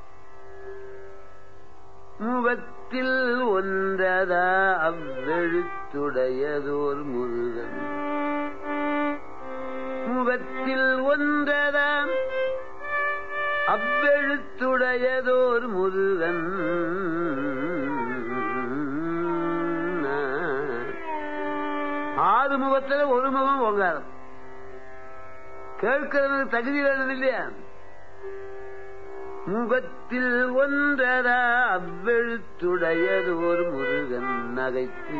முகத்தில் ஒன்றதா அவ்வெழுத்துடையதோர் முருகன் முகத்தில் ஒன்றதா அவ்வெழுத்துடையதோர் முருகன் ஆறு முகத்துல ஒரு முகம் ஓங்காரம் கேட்கிறவனுக்கு தகுதி வேணும் இல்லையா முகத்தில் ஒன்றரா அவ்வெழுத்துடையது ஒரு முருகன் நகைத்து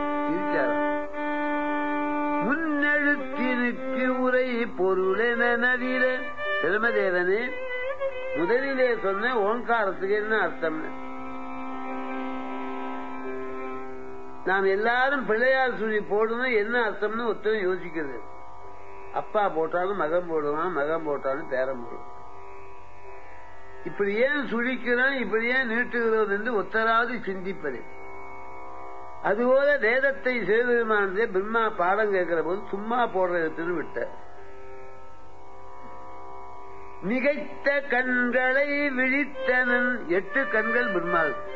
முன்னெழுத்தினுக்கு உரை பொருளென நவீர பிரமதேவனே முதலிலே சொன்ன ஓங்காரத்துக்கு என்ன அர்த்தம் நாம் எல்லாரும் பிள்ளையார் சுழி போடணும் என்ன அர்த்தம்னு ஒருத்தரும் யோசிக்கிறது அப்பா போட்டாலும் மகன் போடுவான் மகன் போட்டாலும் பேரன் போடுவான் இப்படி ஏன் சுழிக்கிறோம் இப்படி ஏன் நீட்டுகிறோம் என்று ஒத்தராது சிந்திப்பது அதுபோல வேதத்தை சிவபெருமானதே பிரம்மா பாடம் கேட்கிற போது சும்மா போடுறதுன்னு விட்டார் மிகைத்த கண்களை விழித்தனன் எட்டு கண்கள் பிரம்மாவுக்கு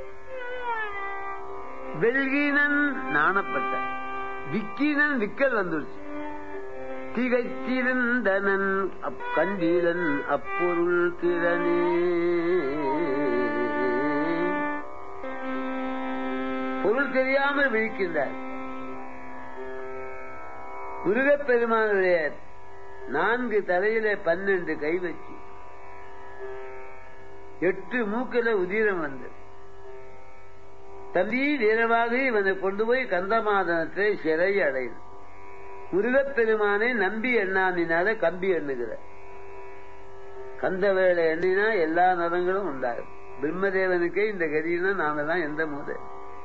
வெல்கினன் நாணப்பட்ட விக்கினன் விக்கல் வந்துருச்சு திகைத்திருந்தனன் கண்டீரன் அப்பொருள் திறனே பொருள் தெரியாமல் விழிக்கின்றார் முருகப்பெருமானுடைய நான்கு தலையில பன்னெண்டு கை வச்சு எட்டு மூக்கில உதிரம் வந்து தம்பி வீரவாக இவனை கொண்டு போய் கந்தமாதனத்தை சிறை அடையும் முருகப்பெருமானை நம்பி எண்ணாமினால கம்பி எண்ணுகிற கந்த வேலை எண்ணினா எல்லா நலங்களும் உண்டாகும் பிரம்மதேவனுக்கே இந்த கதினா நாம தான் எந்த முத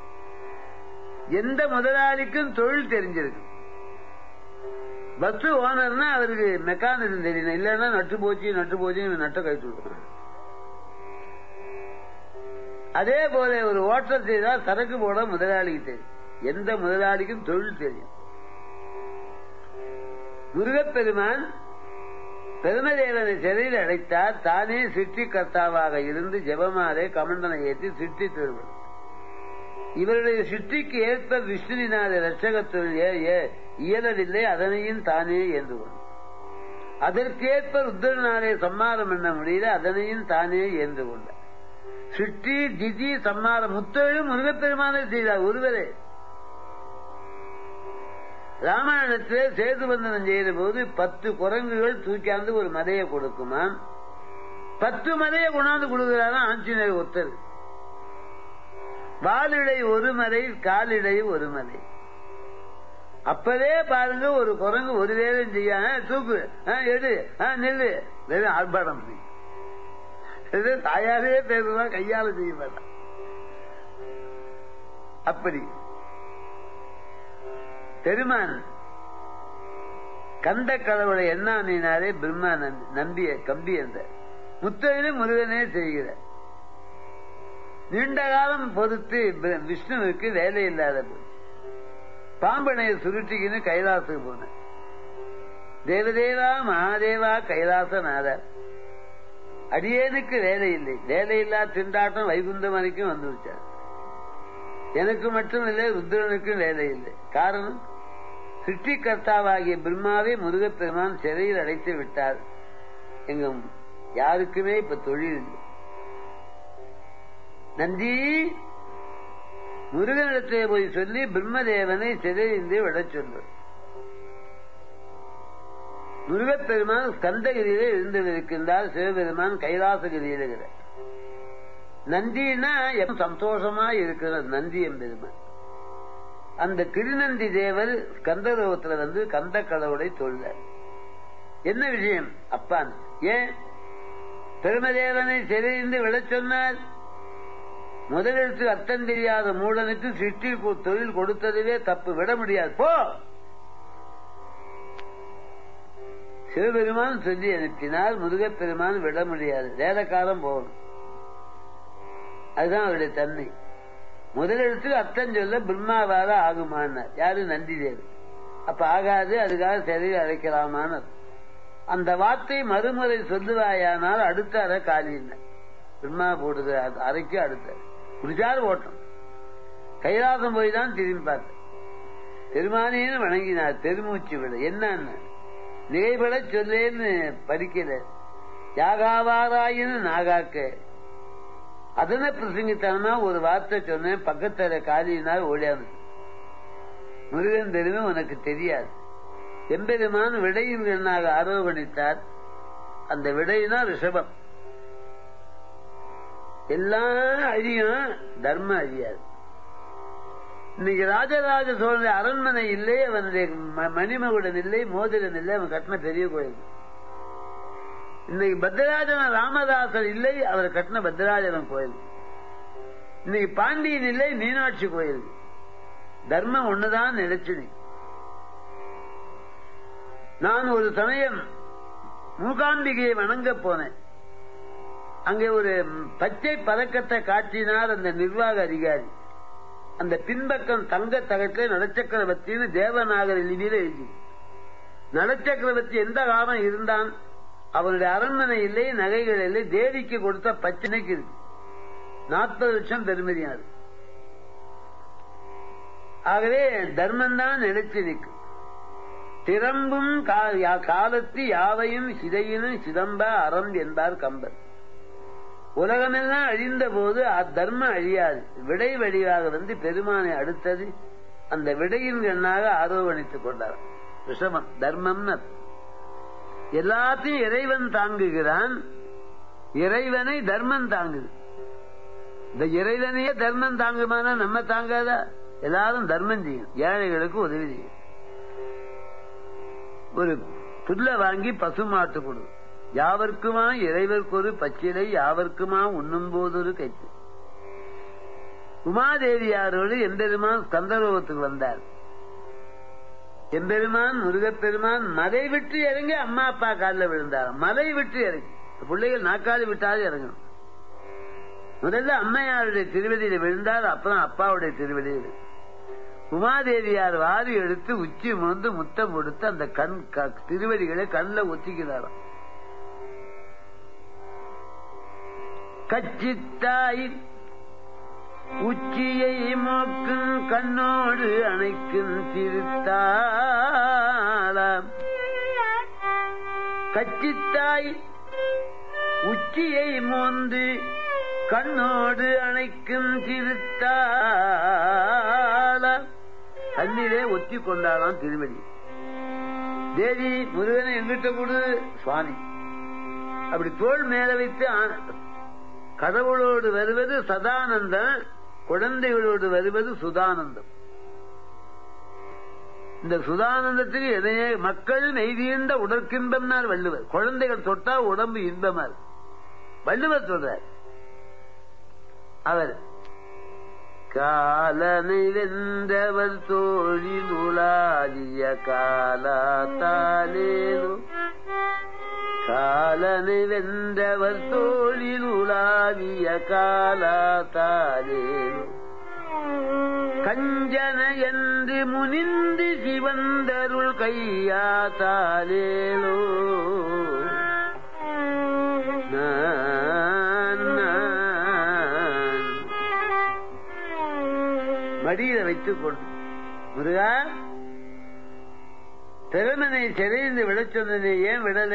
எந்த முதலாளிக்கும் தொழில் தெரிஞ்சிருக்கு பஸ் ஓனர்னா அவருக்கு மெக்கானிசம் தெரியணும் இல்லைன்னா நட்டு போச்சு நட்டு போச்சு நட்டை கழிச்சு விடுறான் அதே போல ஒரு ஓட்டல் செய்தால் சரக்கு போட முதலாளிக்கு தெரியும் எந்த முதலாளிக்கும் தொழில் தெரியும் முருகப்பெருமான் பெருமதேவனை சிறையில் அடைத்தார் தானே சிற்றி கர்த்தாவாக இருந்து ஜெபமாலே கமண்டனை ஏற்றி சிற்றி திருவள் இவருடைய சிற்றிக்கு ஏற்ப விஷ்ணுவினாத ரட்சகத்தொழில் இயலவில்லை அதனையும் தானே என்று அதற்கேற்ப ருத்ரனாலே சம்மாரம் பண்ண முடியல அதனையும் தானே என்று கொண்டார் சிட்டி திதி சம்மாரம் முத்தொழிலும் முருகப்பெருமானை செய்தார் ஒருவரே ராமாயணத்திலே சேது பந்தனம் செய்த போது பத்து குரங்குகள் தூக்கியாந்து ஒரு மதையை கொடுக்குமாம் பத்து மதையை கொண்டாந்து கொடுக்கிறாராம் ஆஞ்சநேயர் ஒத்தர் வாலிடை ஒரு மலை காலிடை ஒரு மலை அப்பவே பாருங்க ஒரு குரங்கு ஒரு வேலையும் செய்ய தூக்கு எடு நெல்லு வெறும் ஆர்ப்பாடம் தாயாரே பேசுதான் கையால செய்ய மாட்டான் அப்படி பெருமான் கந்த கடவுளை எண்ணாமினாலே பிரம்மா நம்பிய கம்பி என்ற முத்தையிலும் முருகனே செய்கிற நீண்ட காலம் பொறுத்து விஷ்ணுவுக்கு வேலை இல்லாத போது பாம்பனையை சுருட்டிக்கின்னு கைலாசுக்கு போன தேவதேவா மகாதேவா கைலாசநாதர் அடியேனுக்கு வேலை இல்லை வேலையில்லா திண்டாட்டம் வைகுந்தம் வரைக்கும் வந்து விட்டார் எனக்கு மட்டும் இல்லை ருத்ரனுக்கும் வேலை இல்லை காரணம் சிருஷ்டிகர்த்தாவாகிய பிரம்மாவை முருகப்பெருமான் சிறையில் அடைத்து விட்டார் எங்க யாருக்குமே இப்ப தொழில் இல்லை நந்தி முருகனிடத்திலே போய் சொல்லி பிரம்மதேவனை சிறையின்றி விடச் சொல்லு முருகப்பெருமான் ஸ்கந்தகிரியிலே இருந்திருக்கின்றார் சிவபெருமான் கைலாசகிரியில் இருக்கிறார் நந்தினா சந்தோஷமா இருக்கிற நந்தி பெருமான் அந்த திருநந்தி தேவர் கந்தரூபத்துல வந்து கந்த கடவுளை தொல்ல என்ன விஷயம் அப்பான் ஏன் பெருமதேவனை சிறையிருந்து விடச் சொன்னார் முதலெழுத்து அர்த்தம் தெரியாத மூடனுக்கு சிற்றி தொழில் கொடுத்ததுவே தப்பு விட முடியாது போ சிவபெருமான் சொல்லி அனுப்பினால் முருகப்பெருமான் விட முடியாது வேலைக்காலம் போகணும் அதுதான் அவருடைய தன்மை முதலெழுத்து அர்த்தம் சொல்ல பிரம்மாவால ஆகுமானார் யாரு நந்தி தேவி அப்ப ஆகாது அதுக்காக சிறையில் அழைக்கலாமான்னு அந்த வார்த்தை மறுமுறை சொல்லுவாயானால் அடுத்த அறை காலின பிரம்மா போடுது அறைக்கு அடுத்த குடிச்சாரு ஓட்டம் கைலாசம் போய் தான் திரும்பி பார்த்த பெருமானேன்னு வணங்கினார் பெருமூச்சு விட என்னன்னு நிகைபட சொல்லேன்னு படிக்கல யாகாவாராயின்னு நாகாக்க அதனை பிரசங்கித்தனமா ஒரு வார்த்தை சொன்னேன் பக்கத்துல காலியினால் ஓடியாது முருகன் பெருமை உனக்கு தெரியாது எம்பெருமான் விடையின் கண்ணாக ஆரோபணித்தார் அந்த விடையினா ரிஷபம் எல்லாம் அழியும் தர்மம் அழியாது இன்னைக்கு ராஜராஜ சோழனுடைய அரண்மனை இல்லை அவனுடைய மணிமகுடன் இல்லை மோதிரன் இல்லை அவன் கட்டின பெரிய கோயில் இன்னைக்கு பத்ரராஜன ராமதாசர் இல்லை அவர் கட்டின பத்ரராஜனம் கோயில் இன்னைக்கு பாண்டியன் இல்லை மீனாட்சி கோயில் தர்மம் ஒண்ணுதான் நிலைச்சு நான் ஒரு சமயம் மூகாம்பிகையை வணங்க போனேன் அங்கே ஒரு பச்சை பதக்கத்தை காட்டினார் அந்த நிர்வாக அதிகாரி அந்த பின்பக்கம் தங்க தகட்டில் நலச்சக்கரவர்த்தின்னு தேவநாகர லிபியில எழுதி நலச்சக்கரவர்த்தி எந்த காலம் இருந்தான் அவனுடைய அரண்மனை இல்லை நகைகள் இல்லை தேவிக்கு கொடுத்த பச்சனைக்கு இருக்கு நாற்பது லட்சம் பெருமதியாது ஆகவே தர்மம் தான் நிலைச்சு நிற்கும் திறம்பும் காலத்து யாவையும் சிதையினும் சிதம்ப அறம் என்பார் கம்பர் உலகமெல்லாம் அழிந்த போது அத்தர்மம் அழியாது விடை வழியாக வந்து பெருமானை அடுத்தது அந்த விடையின் கண்ணாக ஆரோபணித்துக் கொண்டார் விஷமம் தர்மம்னு எல்லாத்தையும் இறைவன் தாங்குகிறான் இறைவனை தர்மம் தாங்குது இந்த இறைவனையே தர்மம் தாங்குமானா நம்ம தாங்காதா எல்லாரும் தர்மம் செய்யும் ஏழைகளுக்கு உதவி செய்யும் ஒரு புல்ல வாங்கி பசுமாட்டு கொடு யாவர்க்குமா இறைவர்க்கு ஒரு பச்சிலை யாவர்க்குமா உண்ணும் போதொரு கைத்து உமாதேவியாரோடு எம்பெருமான் ஸ்கந்தரோகத்துக்கு வந்தார் எம்பெருமான் முருகப்பெருமான் மலை விட்டு இறங்கி அம்மா அப்பா காலில் விழுந்தார் மலை விட்டு இறங்கி பிள்ளைகள் நாக்காளி விட்டாது இறங்கணும் முதல்ல அம்மையாருடைய திருவடியில விழுந்தார் அப்புறம் அப்பாவுடைய திருவடியில் உமாதேவியார் வாரி எடுத்து உச்சி முந்து முத்தம் கொடுத்து அந்த கண் திருவடிகளை கண்ணில் ஒத்திக்கிறாராம் கச்சித்தாய் உச்சியை மோக்கும் கண்ணோடு அணைக்கும் திருத்தாளாம் கச்சித்தாய் உச்சியை மோந்து கண்ணோடு அணைக்கும் திருத்தாள கண்ணிலே ஒத்தி கொண்டாலாம் திருவடி தேவி முருகனை எங்கிட்ட கொடு சுவாமி அப்படி தோல் மேல வைத்து கடவுளோடு வருவது சதானந்தம் குழந்தைகளோடு வருவது சுதானந்தம் இந்த சுதானந்தத்துக்கு எதையே மக்கள் நெய்தீர்ந்த உடற்கின்பம்னார் வள்ளுவர் குழந்தைகள் தொட்டா உடம்பு இன்பமா வள்ளுவர் சொல்றார் அவர் காலனை வென்றவர் தோழி நுலாதிய காலாத்தாலேனோ காலனை வென்றவர் தோழி நுலாதிய காலாத்தாலேனோ கஞ்சன என்று முனிந்து சிவந்தருள் கையாத்தாலேலோ மடியில வைத்துக் கொண்டு முருகா பெருமனை சிறைந்து விட சொன்னதை ஏன் விடல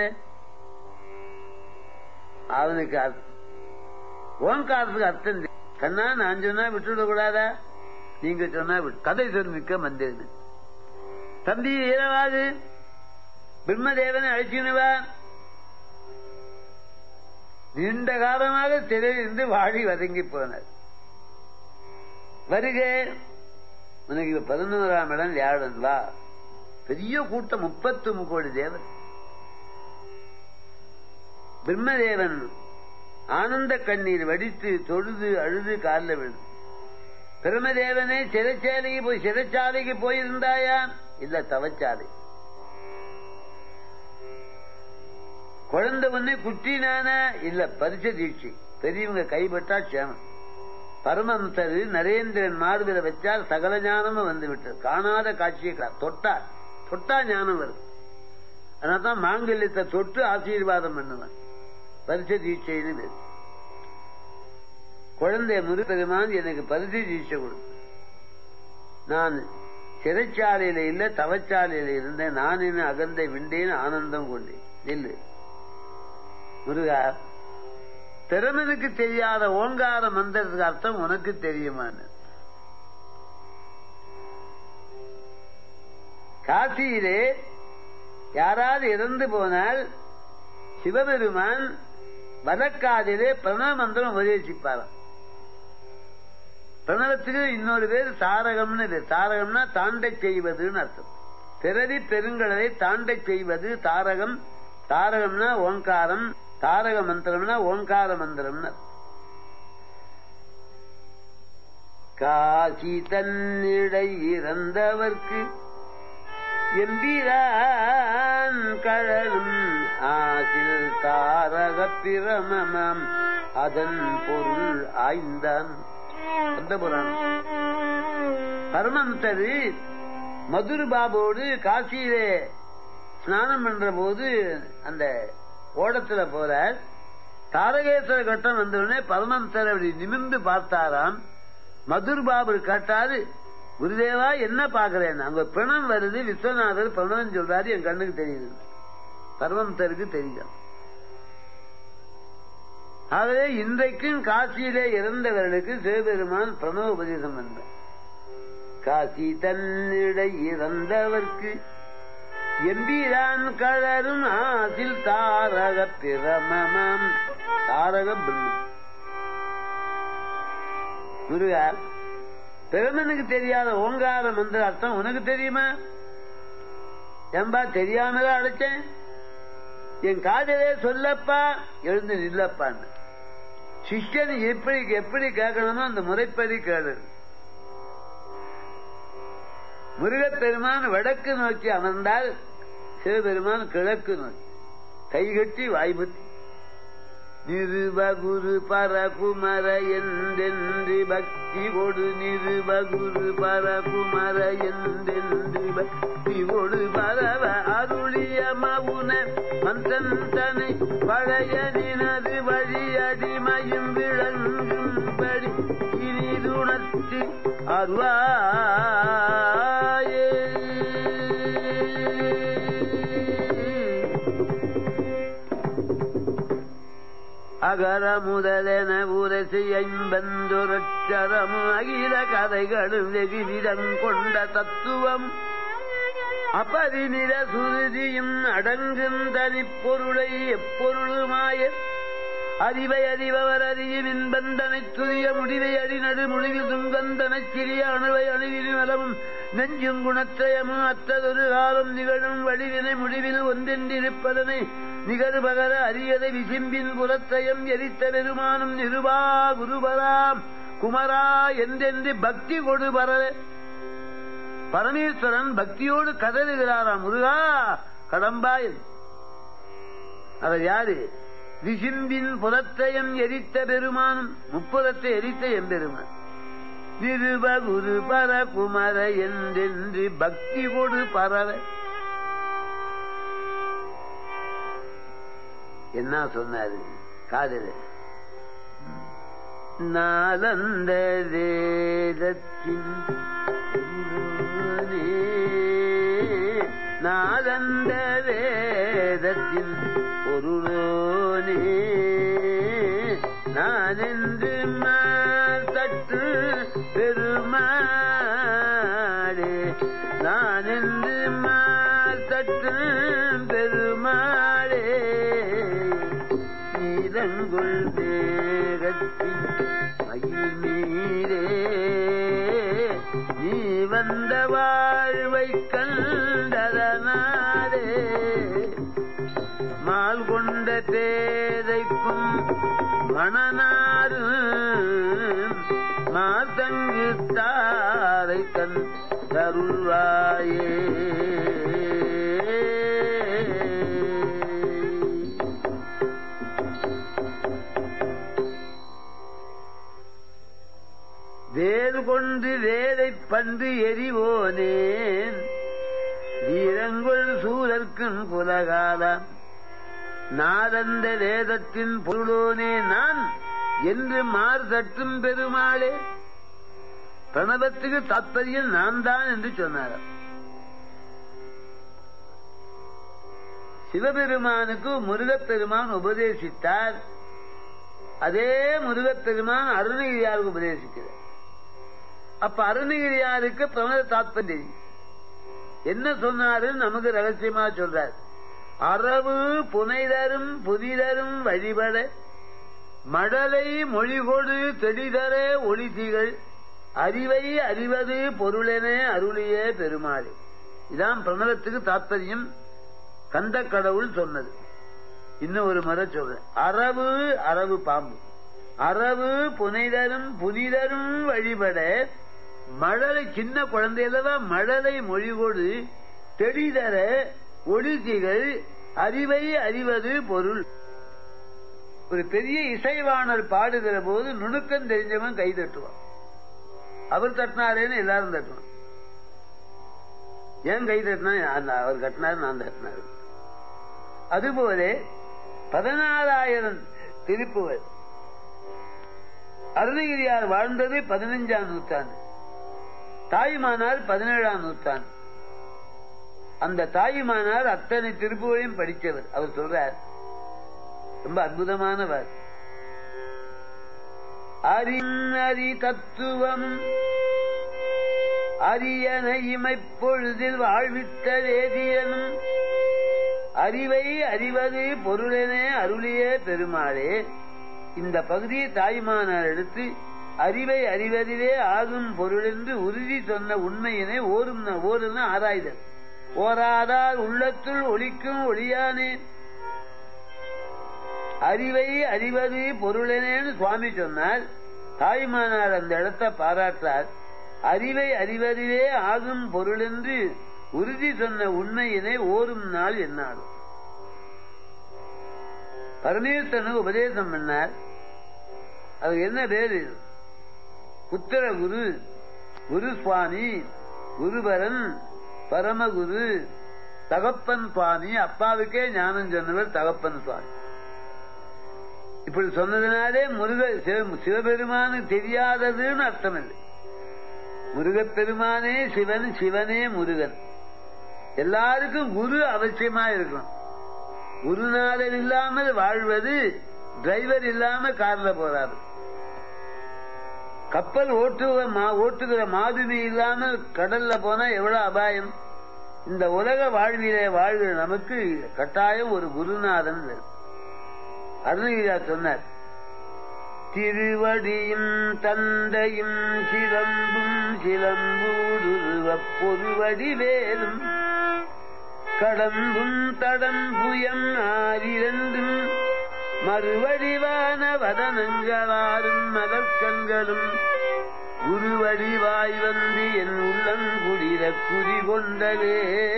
அவனுக்கு ஓங்காரத்துக்கு அர்த்தம் கண்ணா நான் சொன்னா விட்டுவிட கூடாதா நீங்க சொன்னா கதை சொல்லிக்க வந்தேன் தம்பி ஈரவாது பிரம்மதேவனை அழைச்சினுவா நீண்ட காலமாக சிறையிலிருந்து வாழி வதங்கி போனார் வருக உனக்கு பதினோராம் இடம் வியாழன் வா பெரிய கூட்டம் முப்பத்து கோடி தேவன் பிரம்மதேவன் ஆனந்த கண்ணீர் வடித்து தொழுது அழுது காலில் விழுது பிரம்மதேவனே சிறைச்சாலைக்கு போய் சிறைச்சாலைக்கு போயிருந்தாயா இல்ல தவச்சாலை குழந்தை ஒண்ணு குட்டினானா இல்ல பரிச தீட்சை பெரியவங்க கைப்பட்டா சேமம் பரமம்சரு நரேந்திரன் மார்பில வச்சால் சகல ஞானமும் வந்து விட்டது காணாத காட்சியை தொட்டா தொட்டா ஞானம் வரும் அதனால்தான் மாங்கல்யத்தை தொட்டு ஆசீர்வாதம் பண்ணுவான் பரிச தீட்சைன்னு குழந்தை முருகெருமான் எனக்கு பரிசு தீட்சை கொடு நான் சிறைச்சாலையில இல்ல தவச்சாலையில இருந்தேன் நான் என்ன அகந்தை விண்டேன் ஆனந்தம் கொண்டேன் நில்லு முருகா திறமனுக்கு தெரியாத ஓங்கார மந்திரத்துக்கு அர்த்தம் உனக்கு தெரியுமான்னு காசியிலே யாராவது இறந்து போனால் சிவபெருமான் வலக்காதிலே பிரணவ மந்திரம் உபதேசிப்பாராம் பிரணவத்துக்கு இன்னொரு பேர் தாரகம்னு பேர் தாரகம்னா தாண்ட செய்வதுன்னு அர்த்தம் பிறவி பெருங்கடலை தாண்ட செய்வது தாரகம் தாரகம்னா ஓங்காரம் தாரக மந்திரம்னா ஓங்கார மந்திரம்னு காசி தன்னிடை இறந்தவர்க்கு எம்பிரான் கழலும் ஆசில் தாரக பிரமமம் அதன் பொருள் ஆய்ந்தான் அந்த புராணம் பரமந்தரு மதுர் பாபோடு காசியிலே ஸ்நானம் பண்ற போது அந்த ஓடத்துல போறார் தாரகேஸ்வர கட்டம் வந்தவுடனே பரமந்தர் அப்படி நிமிர்ந்து பார்த்தாராம் மதுர் பாபு கேட்டாரு குருதேவா என்ன பாக்குறேன் அங்க பிணம் வருது விஸ்வநாதர் பிரணவம் சொல்றாரு என் கண்ணுக்கு தெரியுது பரமந்தருக்கு தெரியும் ஆகவே இன்றைக்கும் காசியிலே இறந்தவர்களுக்கு சிவபெருமான் பிரணவ உபதேசம் வந்தார் காசி தன்னிடை இறந்தவர்க்கு எம்பிரான் கழரும் ஆசில் தாரக பிரமமம் தாரக பிரம்மம் முருகா பிரமனுக்கு தெரியாத ஓங்கார மந்திர அர்த்தம் உனக்கு தெரியுமா ஏன்பா தெரியாமதான் அழைச்சேன் என் காதலே சொல்லப்பா எழுந்து நில்லப்பான்னு சிஷ்யன் எப்படி எப்படி கேட்கணுமோ அந்த முறைப்படி கேளு முருகப்பெருமான் வடக்கு நோக்கி அமர்ந்தால் சிவபெருமான் கிழக்கு நோக்கி கைகட்டி வாய்புத்தி நிருபகுரு பரகுமர என்றென்று பக்தி கொடு நிருபகுரு பரகுமர என்றென்று பக்தி கொடு பரவ அருளிய மவுன மந்தன் தனை பழைய நினது வழி அடிமையும் விளங்கும்படி இனிதுணர்ச்சி அருவாயே அகர முதலென உரசி ஐம்பந்தொரட்சரமு அகில கதைகளும் வெகு விதங்கொண்ட தத்துவம் அபரிநில சுருதியும் அடங்கும் தனிப்பொருளை எப்பொருளுமாய அறிவை அறிபவர் அறியும் இன்பந்தனை துரிய முடிவை அடிநடு முடிவில் துங்கந்தனை சிறிய அணுவை அணுவில் நலமும் நெஞ்சும் குணத்திரயமும் அத்ததொரு காலம் நிகழும் வடிவினை முடிவில் ஒன்றென்றிருப்பதனை நிகழ்பகர அரியதை விசிம்பின் புறத்தயம் எரித்த பெருமானும் நிருபா குருபராம் குமரா என்றென்று பக்தி கொடு பர பரமேஸ்வரன் பக்தியோடு கதறுகிறாராம் முருகா கடம்பாய் அவர் யாரு விசிம்பின் புலத்தையும் எரித்த பெருமானும் முப்புறத்தை எரித்த எம்பெருமான் நிருப குரு பர குமர என்றென்று பக்தி கொடு பரவ என்ன சொன்னாரு காதல நாளந்த வேதத்தின் நாளந்த வேதத்தின் பொருளோனே நான் என்று சற்று பெருமாளே நான் என்று சற்று பெருமாளே நீலங்குள் தேகத்தின் மயில் மீரே நீ வந்த வாழ்வை கண்டதனாரே மால் கொண்ட பேதைக்கும் மணனாறு மாதங்கு தாரை கண் தருள்வாயே வேல் கொண்டு வேலை பண்டு எரிவோனேன் வீரங்கொள் சூழற்கும் புலகாலம் நாதந்த வேதத்தின் பொருளோனே நான் என்று மாறு தட்டும் பெருமாளே பிரணவத்துக்கு தாத்பரியம் நான் தான் என்று சொன்னார் சிவபெருமானுக்கு முருகப்பெருமான் உபதேசித்தார் அதே முருகப்பெருமான் அருணகிரியாருக்கு உபதேசிக்கிறார் அப்ப அருணகிரியாருக்கு பிரணவ தாத்பரியம் என்ன சொன்னாரு நமக்கு ரகசியமா சொல்றார் அறவு புனைதரும் புதிதரும் வழிபட மடலை மொழிகொடு தெளிதர ஒளிதிகள் அறிவை அறிவது பொருளென அருளிய பெருமாளே இதான் பிரணவத்துக்கு தாத்பரியம் கந்த கடவுள் சொன்னது இன்னும் ஒரு முறை சொல்றேன் அறவு அரவு பாம்பு அறவு புனைதரும் புனிதரும் வழிபட மழலை சின்ன குழந்தையிலவா மழலை மொழிகொடு தெளிதர ஒளிதிகள் அறிவை அறிவது பொருள் ஒரு பெரிய இசைவாணர் பாடுகிற போது நுணுக்கம் தெரிஞ்சவன் கை தட்டுவான் அவர் தட்டினாரேன்னு எல்லாரும் தட்டுவான் ஏன் கை தட்டினா அந்த- அவர் கட்டினாரு நான் தட்டினாரு அதுபோல பதினாலாயிரம் திருப்புவர் அருணகிரியார் வாழ்ந்தது பதினஞ்சாம் நூற்றாண்டு தாயுமானார் பதினேழாம் நூற்றாண்டு அந்த தாயுமானார் அத்தனை திருப்புகளையும் படித்தவர் அவர் சொல்றார் ரொம்ப அற்புதமானவர் அறிநறி தத்துவம் அரியன இமைப்பொழுதில் வாழ்வித்த வேதியனும் அறிவை அறிவது பொருளெனே அருளிய பெருமாளே இந்த பகுதியை தாய்மானார் எடுத்து அறிவை அறிவதிலே ஆகும் பொருளென்று உறுதி சொன்ன உண்மையினை ஓரும் ஓருன்னு ஆராய்தல் ஓராதார் உள்ளத்துள் ஒளிக்கும் ஒளியானே அறிவை அறிவது பொருளெனேன்னு சுவாமி சொன்னார் தாய்மானார் அந்த இடத்தை பாராட்டார் அறிவை அறிவதிலே ஆகும் பொருளென்று உறுதி சொன்ன உண்மையினை ஓரும் நாள் என்னாலும் பரமேஸ்வரனுக்கு உபதேசம் பண்ணார் அது என்ன பேரு புத்திர குரு குரு சுவாமி குருபரன் பரமகுரு தகப்பன் சுவாமி அப்பாவுக்கே ஞானம் சொன்னவர் தகப்பன் சுவாமி இப்படி சொன்னதுனாலே முருக சிவ- சிவபெருமானு தெரியாததுன்னு அர்த்தம் இல்லை முருகப்பெருமானே சிவன் சிவனே முருகன் எல்லாருக்கும் குரு அவசியமா இருக்கணும் குருநாதர் இல்லாமல் வாழ்வது டிரைவர் இல்லாம கார்ல போறாரு கப்பல் ஓட்டுகிற மா- ஓட்டுகிற மாதுமி இல்லாமல் கடல்ல போனா எவ்வளவு அபாயம் இந்த உலக வாழ்விலே வாழ்கிற நமக்கு கட்டாயம் ஒரு குருநாதன் வேணும். அருணகிரியார் சொன்னார் திருவடியும் தந்தையும் சிலம்பும் சிலம்பூடுருவப் பொருவடி வேலும் கடம்பும் தடம்புயம் ஆறிரண்டும் மறுவடிவான வதனங்களாரும் மலர்கண்களும் குருவடிவாய் வந்து என் உள்ளங்குடிர குறி கொண்டலே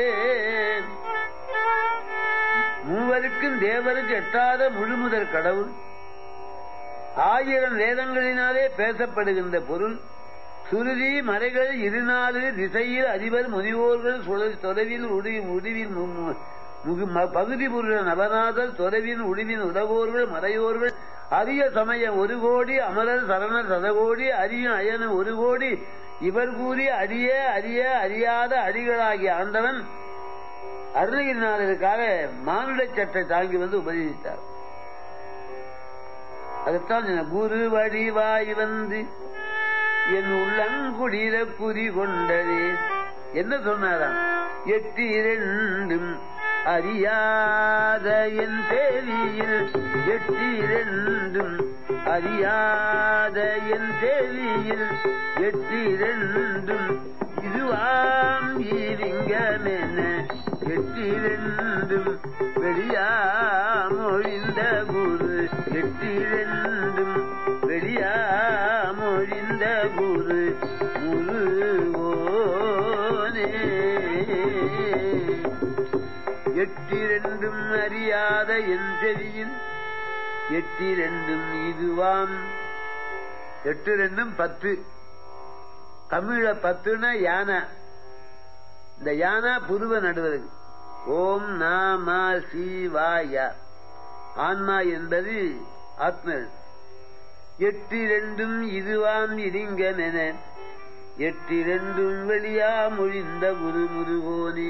மூவருக்கும் தேவருக்கு எட்டாத முழுமுதற் கடவுள் ஆயிரம் வேதங்களினாலே பேசப்படுகின்ற பொருள் சுருதி மறைகள் இருநாலு திசையில் அதிபர் முனிவோர்கள் சுழல் தொலைவில் உடி முடிவில் மு- மு- முகு- ம- பகுதி புரிய நவநாதர் தொலைவின் உடிவின் உதவோர்கள் மறையோர்கள் அரிய சமய ஒரு கோடி அமரர் சரணர் சதகோடி அரியும் அயன ஒரு கோடி இவர் கூறி அரிய அரிய அறியாத அடிகளாகிய ஆண்டவன் அருணகிரிநாதருக்காக மானுட சட்டை தாங்கி வந்து உபதேசித்தார் அதுதான் சொன்னேன். குரு வடிவாய் வந்து என் உள்ளங்குடிர குறி கொண்டதே என்ன சொன்னாராம் எட்டு இரண்டும் அறியாத என் தேவியில் எட்டு இரண்டும் அறியாத என் தேவியில் எட்டு இரண்டும் இதுவாம் ஈவிங்கமென எட்டிரண்டும் வெளியாமொழிந்த குரு எட்டிரண்டும் வெளியாமொழிந்த குரு முருகோனே எட்டிரண்டும் அறியாத என் செவியில் எட்டிரண்டும் இதுவாம் எட்டு ரெண்டும் பத்து தமிழ பத்துனா யானை இந்த யானா புருவ நடுவது ஓம் நாம சிவாய ஆன்மா என்பது ஆத்ம எட்டிரண்டும் இதுவாம் இலிங்கமென எட்டிரண்டும் வெளியா மொழிந்த குரு முருகோனி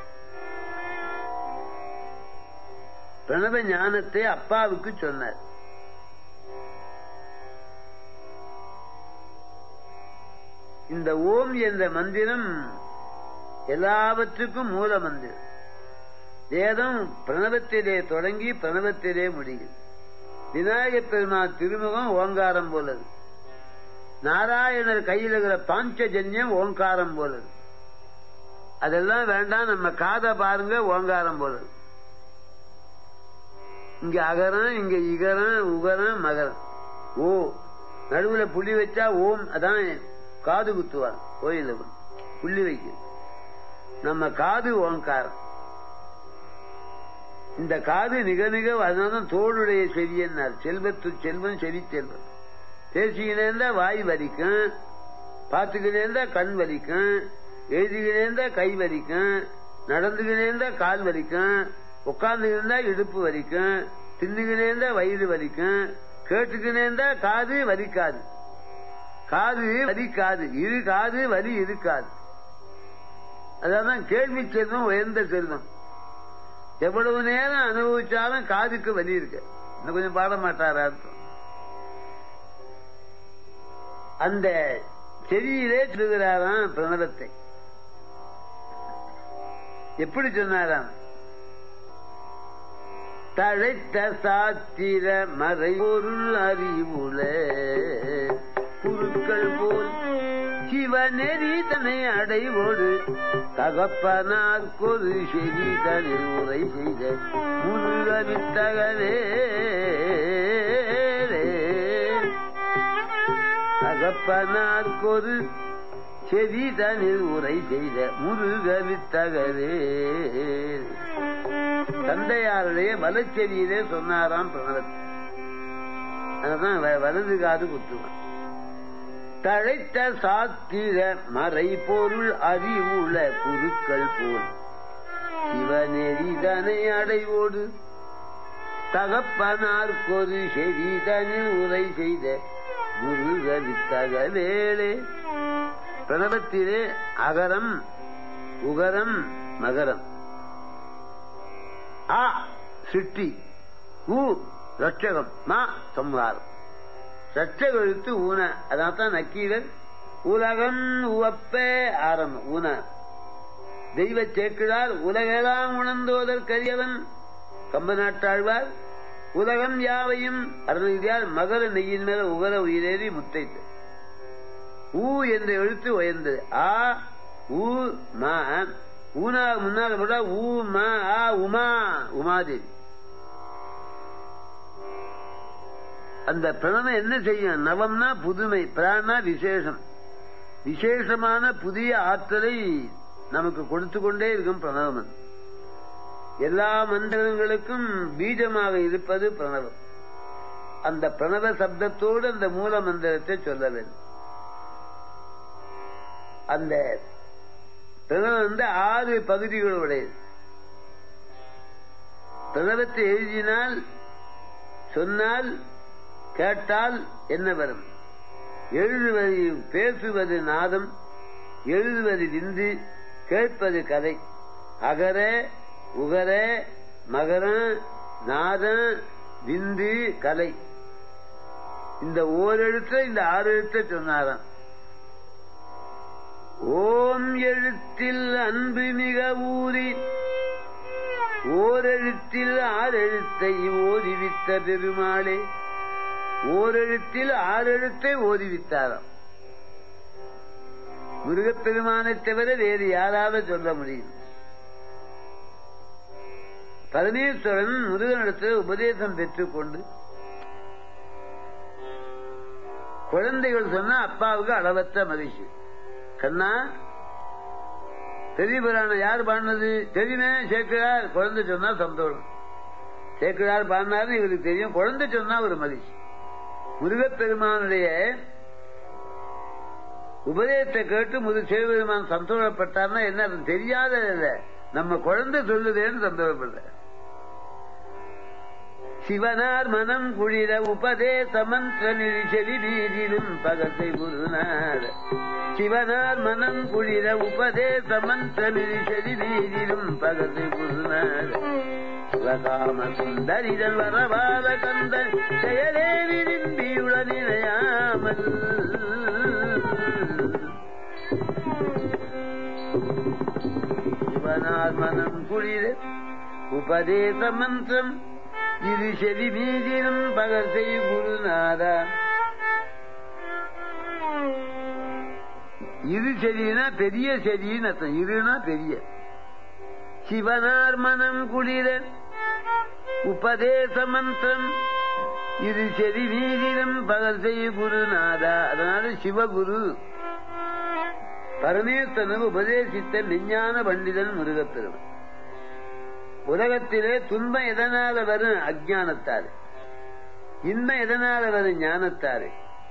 பிரணவ ஞானத்தை அப்பாவுக்கு சொன்னார் இந்த ஓம் என்ற மந்திரம் எல்லாவற்றுக்கும் மூல மந்திரம் வேதம் பிரணவத்திலே தொடங்கி பிரணவத்திலே முடியும் விநாயகப் பெருமாள் திருமுகம் ஓங்காரம் போலது நாராயணர் கையில் இருக்கிற பாஞ்சஜன்யம் ஓங்காரம் போலது அதெல்லாம் வேண்டாம் நம்ம காதை பாருங்க ஓங்காரம் போலது இங்க அகரம் இங்க இகரம் உகரம் மகரம் ஓ நடுவுல புள்ளி வச்சா ஓம் அதான் காது குத்துவார் கோயில புள்ளி வைக்க நம்ம காது ஓங்காரம் இந்த காது நிக நிக அதனால்தான் தோளுடைய செவியன்னார் செல்வத்து செல்வன் செவி செல்வன் பேசிக்கினேந்தா வாய் வலிக்கும் பார்த்துக்கினேந்தா கண் வலிக்கும் எழுதிக்கினேந்தா கை வலிக்கும் நடந்துக்கினேந்தா கால் வலிக்கும் உட்கார்ந்துக்கினேந்தா இடுப்பு வலிக்கும் தின்னுக்கினேந்தா வயிறு வலிக்கும் கேட்டுக்கினேந்தா காது வலிக்காது காது வலிக்காது இரு காது வலி இருக்காது அதான் கேள்வி செல்வம் உயர்ந்த செல்வம் எவ்வளவு நேரம் அனுபவிச்சாலும் காதுக்கு வலி இருக்கு இன்னும் கொஞ்சம் பாட மாட்டாரா அர்த்தம் அந்த செவியிலே சொல்லுகிறாராம் பிரணவத்தை எப்படி சொன்னாராம் தழைத்த சாத்திர மறை பொருள் அறிவுல குருக்கள் போல் சிவநெறி தன்னை அடைவோடு தகப்பனார் கொரு செவி தனில் உரை செய்த முருக வித்தகவே தகப்பனார் கொரு செவி தனில் உரை செய்த முருக வித்தகவே தந்தையாருடைய வலச்செவியிலே சொன்னாராம் பிரணவத்தை அதான் வலது காது குத்துவான் தழைத்த சாத்திர மறை பொருள் அறிவுள்ள குருக்கள் போல் சிவநெறிதனை அடைவோடு தகப்பனார் கொரு செவிதனில் உரை செய்த முருக வித்தக வேளே பிரணவத்திலே அகரம் உகரம் மகரம் ஆ சிட்டி ஊ ரட்சகம் மா சம்ஹாரம் ரட்சக எழுத்து ஊன அதான் நக்கீரர் உலகம் உவப்பே ஆரம்பம் ஊன தெய்வ சேக்கிழார் உலகெல்லாம் உணர்ந்தோதல் கரியவன் கம்ப நாட்டாழ்வார் உலகம் யாவையும் அருள்கிறார் மகர நெய்யின் மேல உகர உயிரேறி முத்தைத்து ஊ என்ற எழுத்து உயர்ந்தது ஆ ஊ மா ஊனா முன்னால போட்டா ஊ மா ஆ உமா உமாதேவி அந்த பிரணவம் என்ன செய்யும் நவம்னா புதுமை பிராணா விசேஷம் விசேஷமான புதிய ஆற்றலை நமக்கு கொடுத்து கொண்டே இருக்கும் பிரணவம் எல்லா மந்திரங்களுக்கும் பீஜமாக இருப்பது பிரணவம் அந்த பிரணவ சப்தத்தோடு அந்த மூல மந்திரத்தை சொல்ல வேண்டும் அந்த பிரணவம் வந்து ஆறு பகுதிகளுடையது பிரணவத்தை எழுதினால் சொன்னால் கேட்டால் என்ன வரும் எழுதுவது பேசுவது நாதம் எழுதுவது விந்து கேட்பது கதை அகர உகர மகரம் நாதம் விந்து கலை இந்த ஓரெழுத்த இந்த ஆறு எழுத்த சொன்னாராம் ஓம் எழுத்தில் அன்பு மிக ஊறி ஓரெழுத்தில் ஆறெழுத்தை ஓதிவித்த பெருமாளே ஓரெழுத்தில் ஆறெழுத்தை ஓதிவித்தாராம் முருகப்பெருமானை தவிர வேறு யாராவது சொல்ல முடியும் பரமேஸ்வரன் முருகனிடத்தில் உபதேசம் பெற்றுக்கொண்டு குழந்தைகள் சொன்னா அப்பாவுக்கு அளவற்ற மகிழ்ச்சி கண்ணா பெரிய புராணம் யார் பாடினது தெரியுமே சேர்க்கிறார் குழந்தை சொன்னா சந்தோஷம் சேர்க்கிறார் பாடினாருன்னு இவருக்கு தெரியும் குழந்தை சொன்னா ஒரு மகிழ்ச்சி முருகப்பெருமானுடைய உபதேசத்தை கேட்டு முரு சிவபெருமான் சந்தோஷப்பட்டார்னா என்ன தெரியாத இல்ல நம்ம குழந்தை சொல்லுதேன்னு சந்தோஷப்படுற சிவனார் மனம் குழிர உபதேச மந்திர செவி வீதிலும் பகத்தை குருநாத சிவனார் மனம் குழிர உபதேச மந்திர செவி வீதிலும் பகத்தை குருநாத சிவகாம சுந்தரிதன் வரவாத கந்தன் செயலே விரும்பியுட நிலையாமல் சிவனார் மனம் குளிர உபதேச மந்திரம் இது செவி மீதிலும் பகல் செய் குருநாதா இரு செடினா பெரிய செடின்னு அர்த்தம் இருனா பெரிய சிவனார் மனம் குளிர உபதேச மந்திரம் இது செடி மீதிலும் பகல் செய் குருநாதா அதனால சிவகுரு பரமேஸ்வரன் உபதேசித்த விஞ்ஞான பண்டிதன் முருகப்பெருமன் உலகத்திலே துன்பம் எதனால வரும் அஜானத்தாரு இன்மை எதனால வரும் ஞானத்தாரு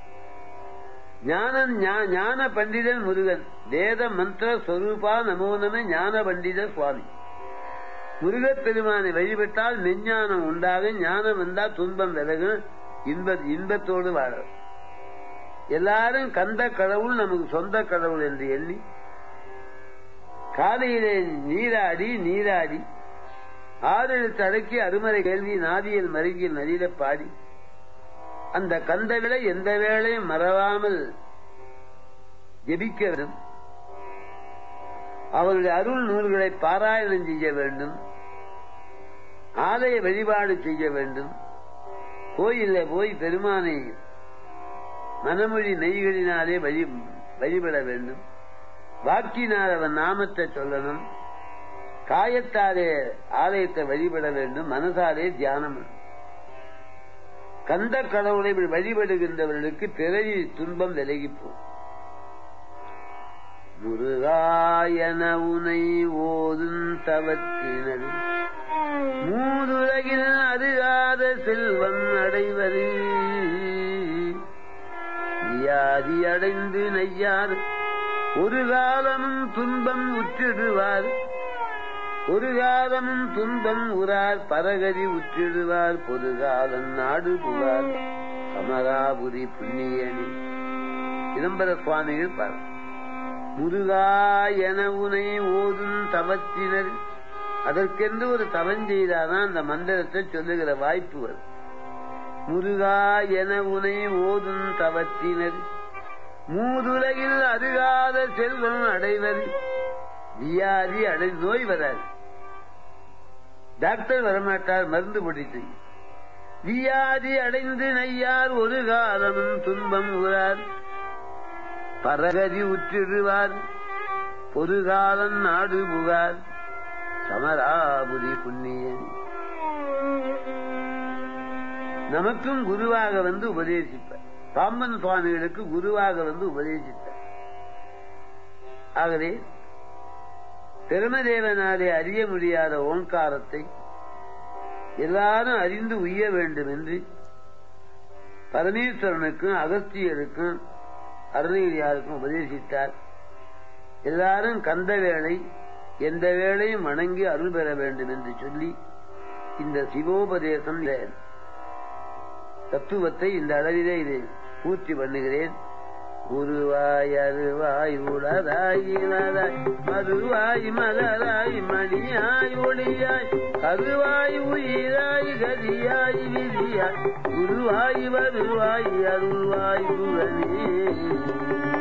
ஞானம் ஞான பண்டிதன் முருகன் வேத மந்திர ஸ்வரூபா நமோ நம ஞான பண்டித சுவாமி முருகப் பெருமானை வழிபட்டால் மெஞ்ஞானம் உண்டாகும் ஞானம் வந்தால் துன்பம் விலகும் இன்ப இன்பத்தோடு வாழும் எல்லாரும் கந்த கடவுள் நமக்கு சொந்த கடவுள் என்று எண்ணி காலையிலே நீராடி நீராடி ஆறெழுத்து அடக்கி அருமறை கேள்வி நாதியல் மருங்கில் நதியில பாடி அந்த கந்த விலை எந்த வேளையும் மறவாமல் ஜெபிக்க வேண்டும் அவருடைய அருள் நூல்களை பாராயணம் செய்ய வேண்டும் ஆலய வழிபாடு செய்ய வேண்டும் கோயில போய் பெருமானை மனமொழி நெய்களினாலே வழி வழிபட வேண்டும் வாக்கினால் அவன் நாமத்தை சொல்லணும் காயத்தாலே ஆலயத்தை வழிபட வேண்டும் மனசாலே தியானம் கந்த கடவுளை வழிபடுகின்றவர்களுக்கு பிறவி துன்பம் விலகி போகும் முருகாயன உனை ஓதும் தவத்தினர் மூதுலகில் அருகாத செல்வம் அடைவது வியாதி அடைந்து நெய்யார் ஒரு காலமும் துன்பம் உற்றிடுவார் ஒரு காலமும் துன்பம் உறார் பரகதி உற்றிடுவார் பொதுகாலம் நாடு புகார் அமராபுரி புண்ணியனி சிதம்பர சுவாமிகள் பார் முருகா என உனை ஓதும் தவத்தினர் அதற்கென்று ஒரு தவம் செய்தாதான் அந்த மந்திரத்தை சொல்லுகிற வாய்ப்பு வரும் முருகா என உனை ஓதும் தவத்தினர் மூதுலகில் அருகாத செல்வம் அடைவது வியாதி அடை நோய் வராது டாக்டர் வரமாட்டார் மருந்து பிடித்து வியாதி அடைந்து நையார் ஒரு காலமும் துன்பம் உறார் பரகதி உற்றிடுவார் பொதுகாலம் நாடு புகார் சமராபுரி புண்ணியன் நமக்கும் குருவாக வந்து உபதேசிப்பார் பாம்பன் சுவாமிகளுக்கு குருவாக வந்து உபதேசித்தார் ஆகவே பெருமதேவனாலே அறிய முடியாத ஓங்காரத்தை எல்லாரும் அறிந்து உய்ய வேண்டும் என்று பரமேஸ்வரனுக்கும் அகஸ்தியருக்கும் அருணகிரியாருக்கும் உபதேசித்தார் எல்லாரும் கந்த வேளை எந்த வேளையும் வணங்கி அருள் பெற வேண்டும் என்று சொல்லி இந்த சிவோபதேசம் தத்துவத்தை இந்த அளவிலே இது பூர்த்தி பண்ணுகிறேன் உருவாய் அருவாய் உளதாய் இளதாய் மறுவாய் மலராய் மணியாய் ஒளியாய் கருவாய் உயிராய் கதியாய் விதியாய் குருவாய் வருவாய் அருள்வாய் குரனே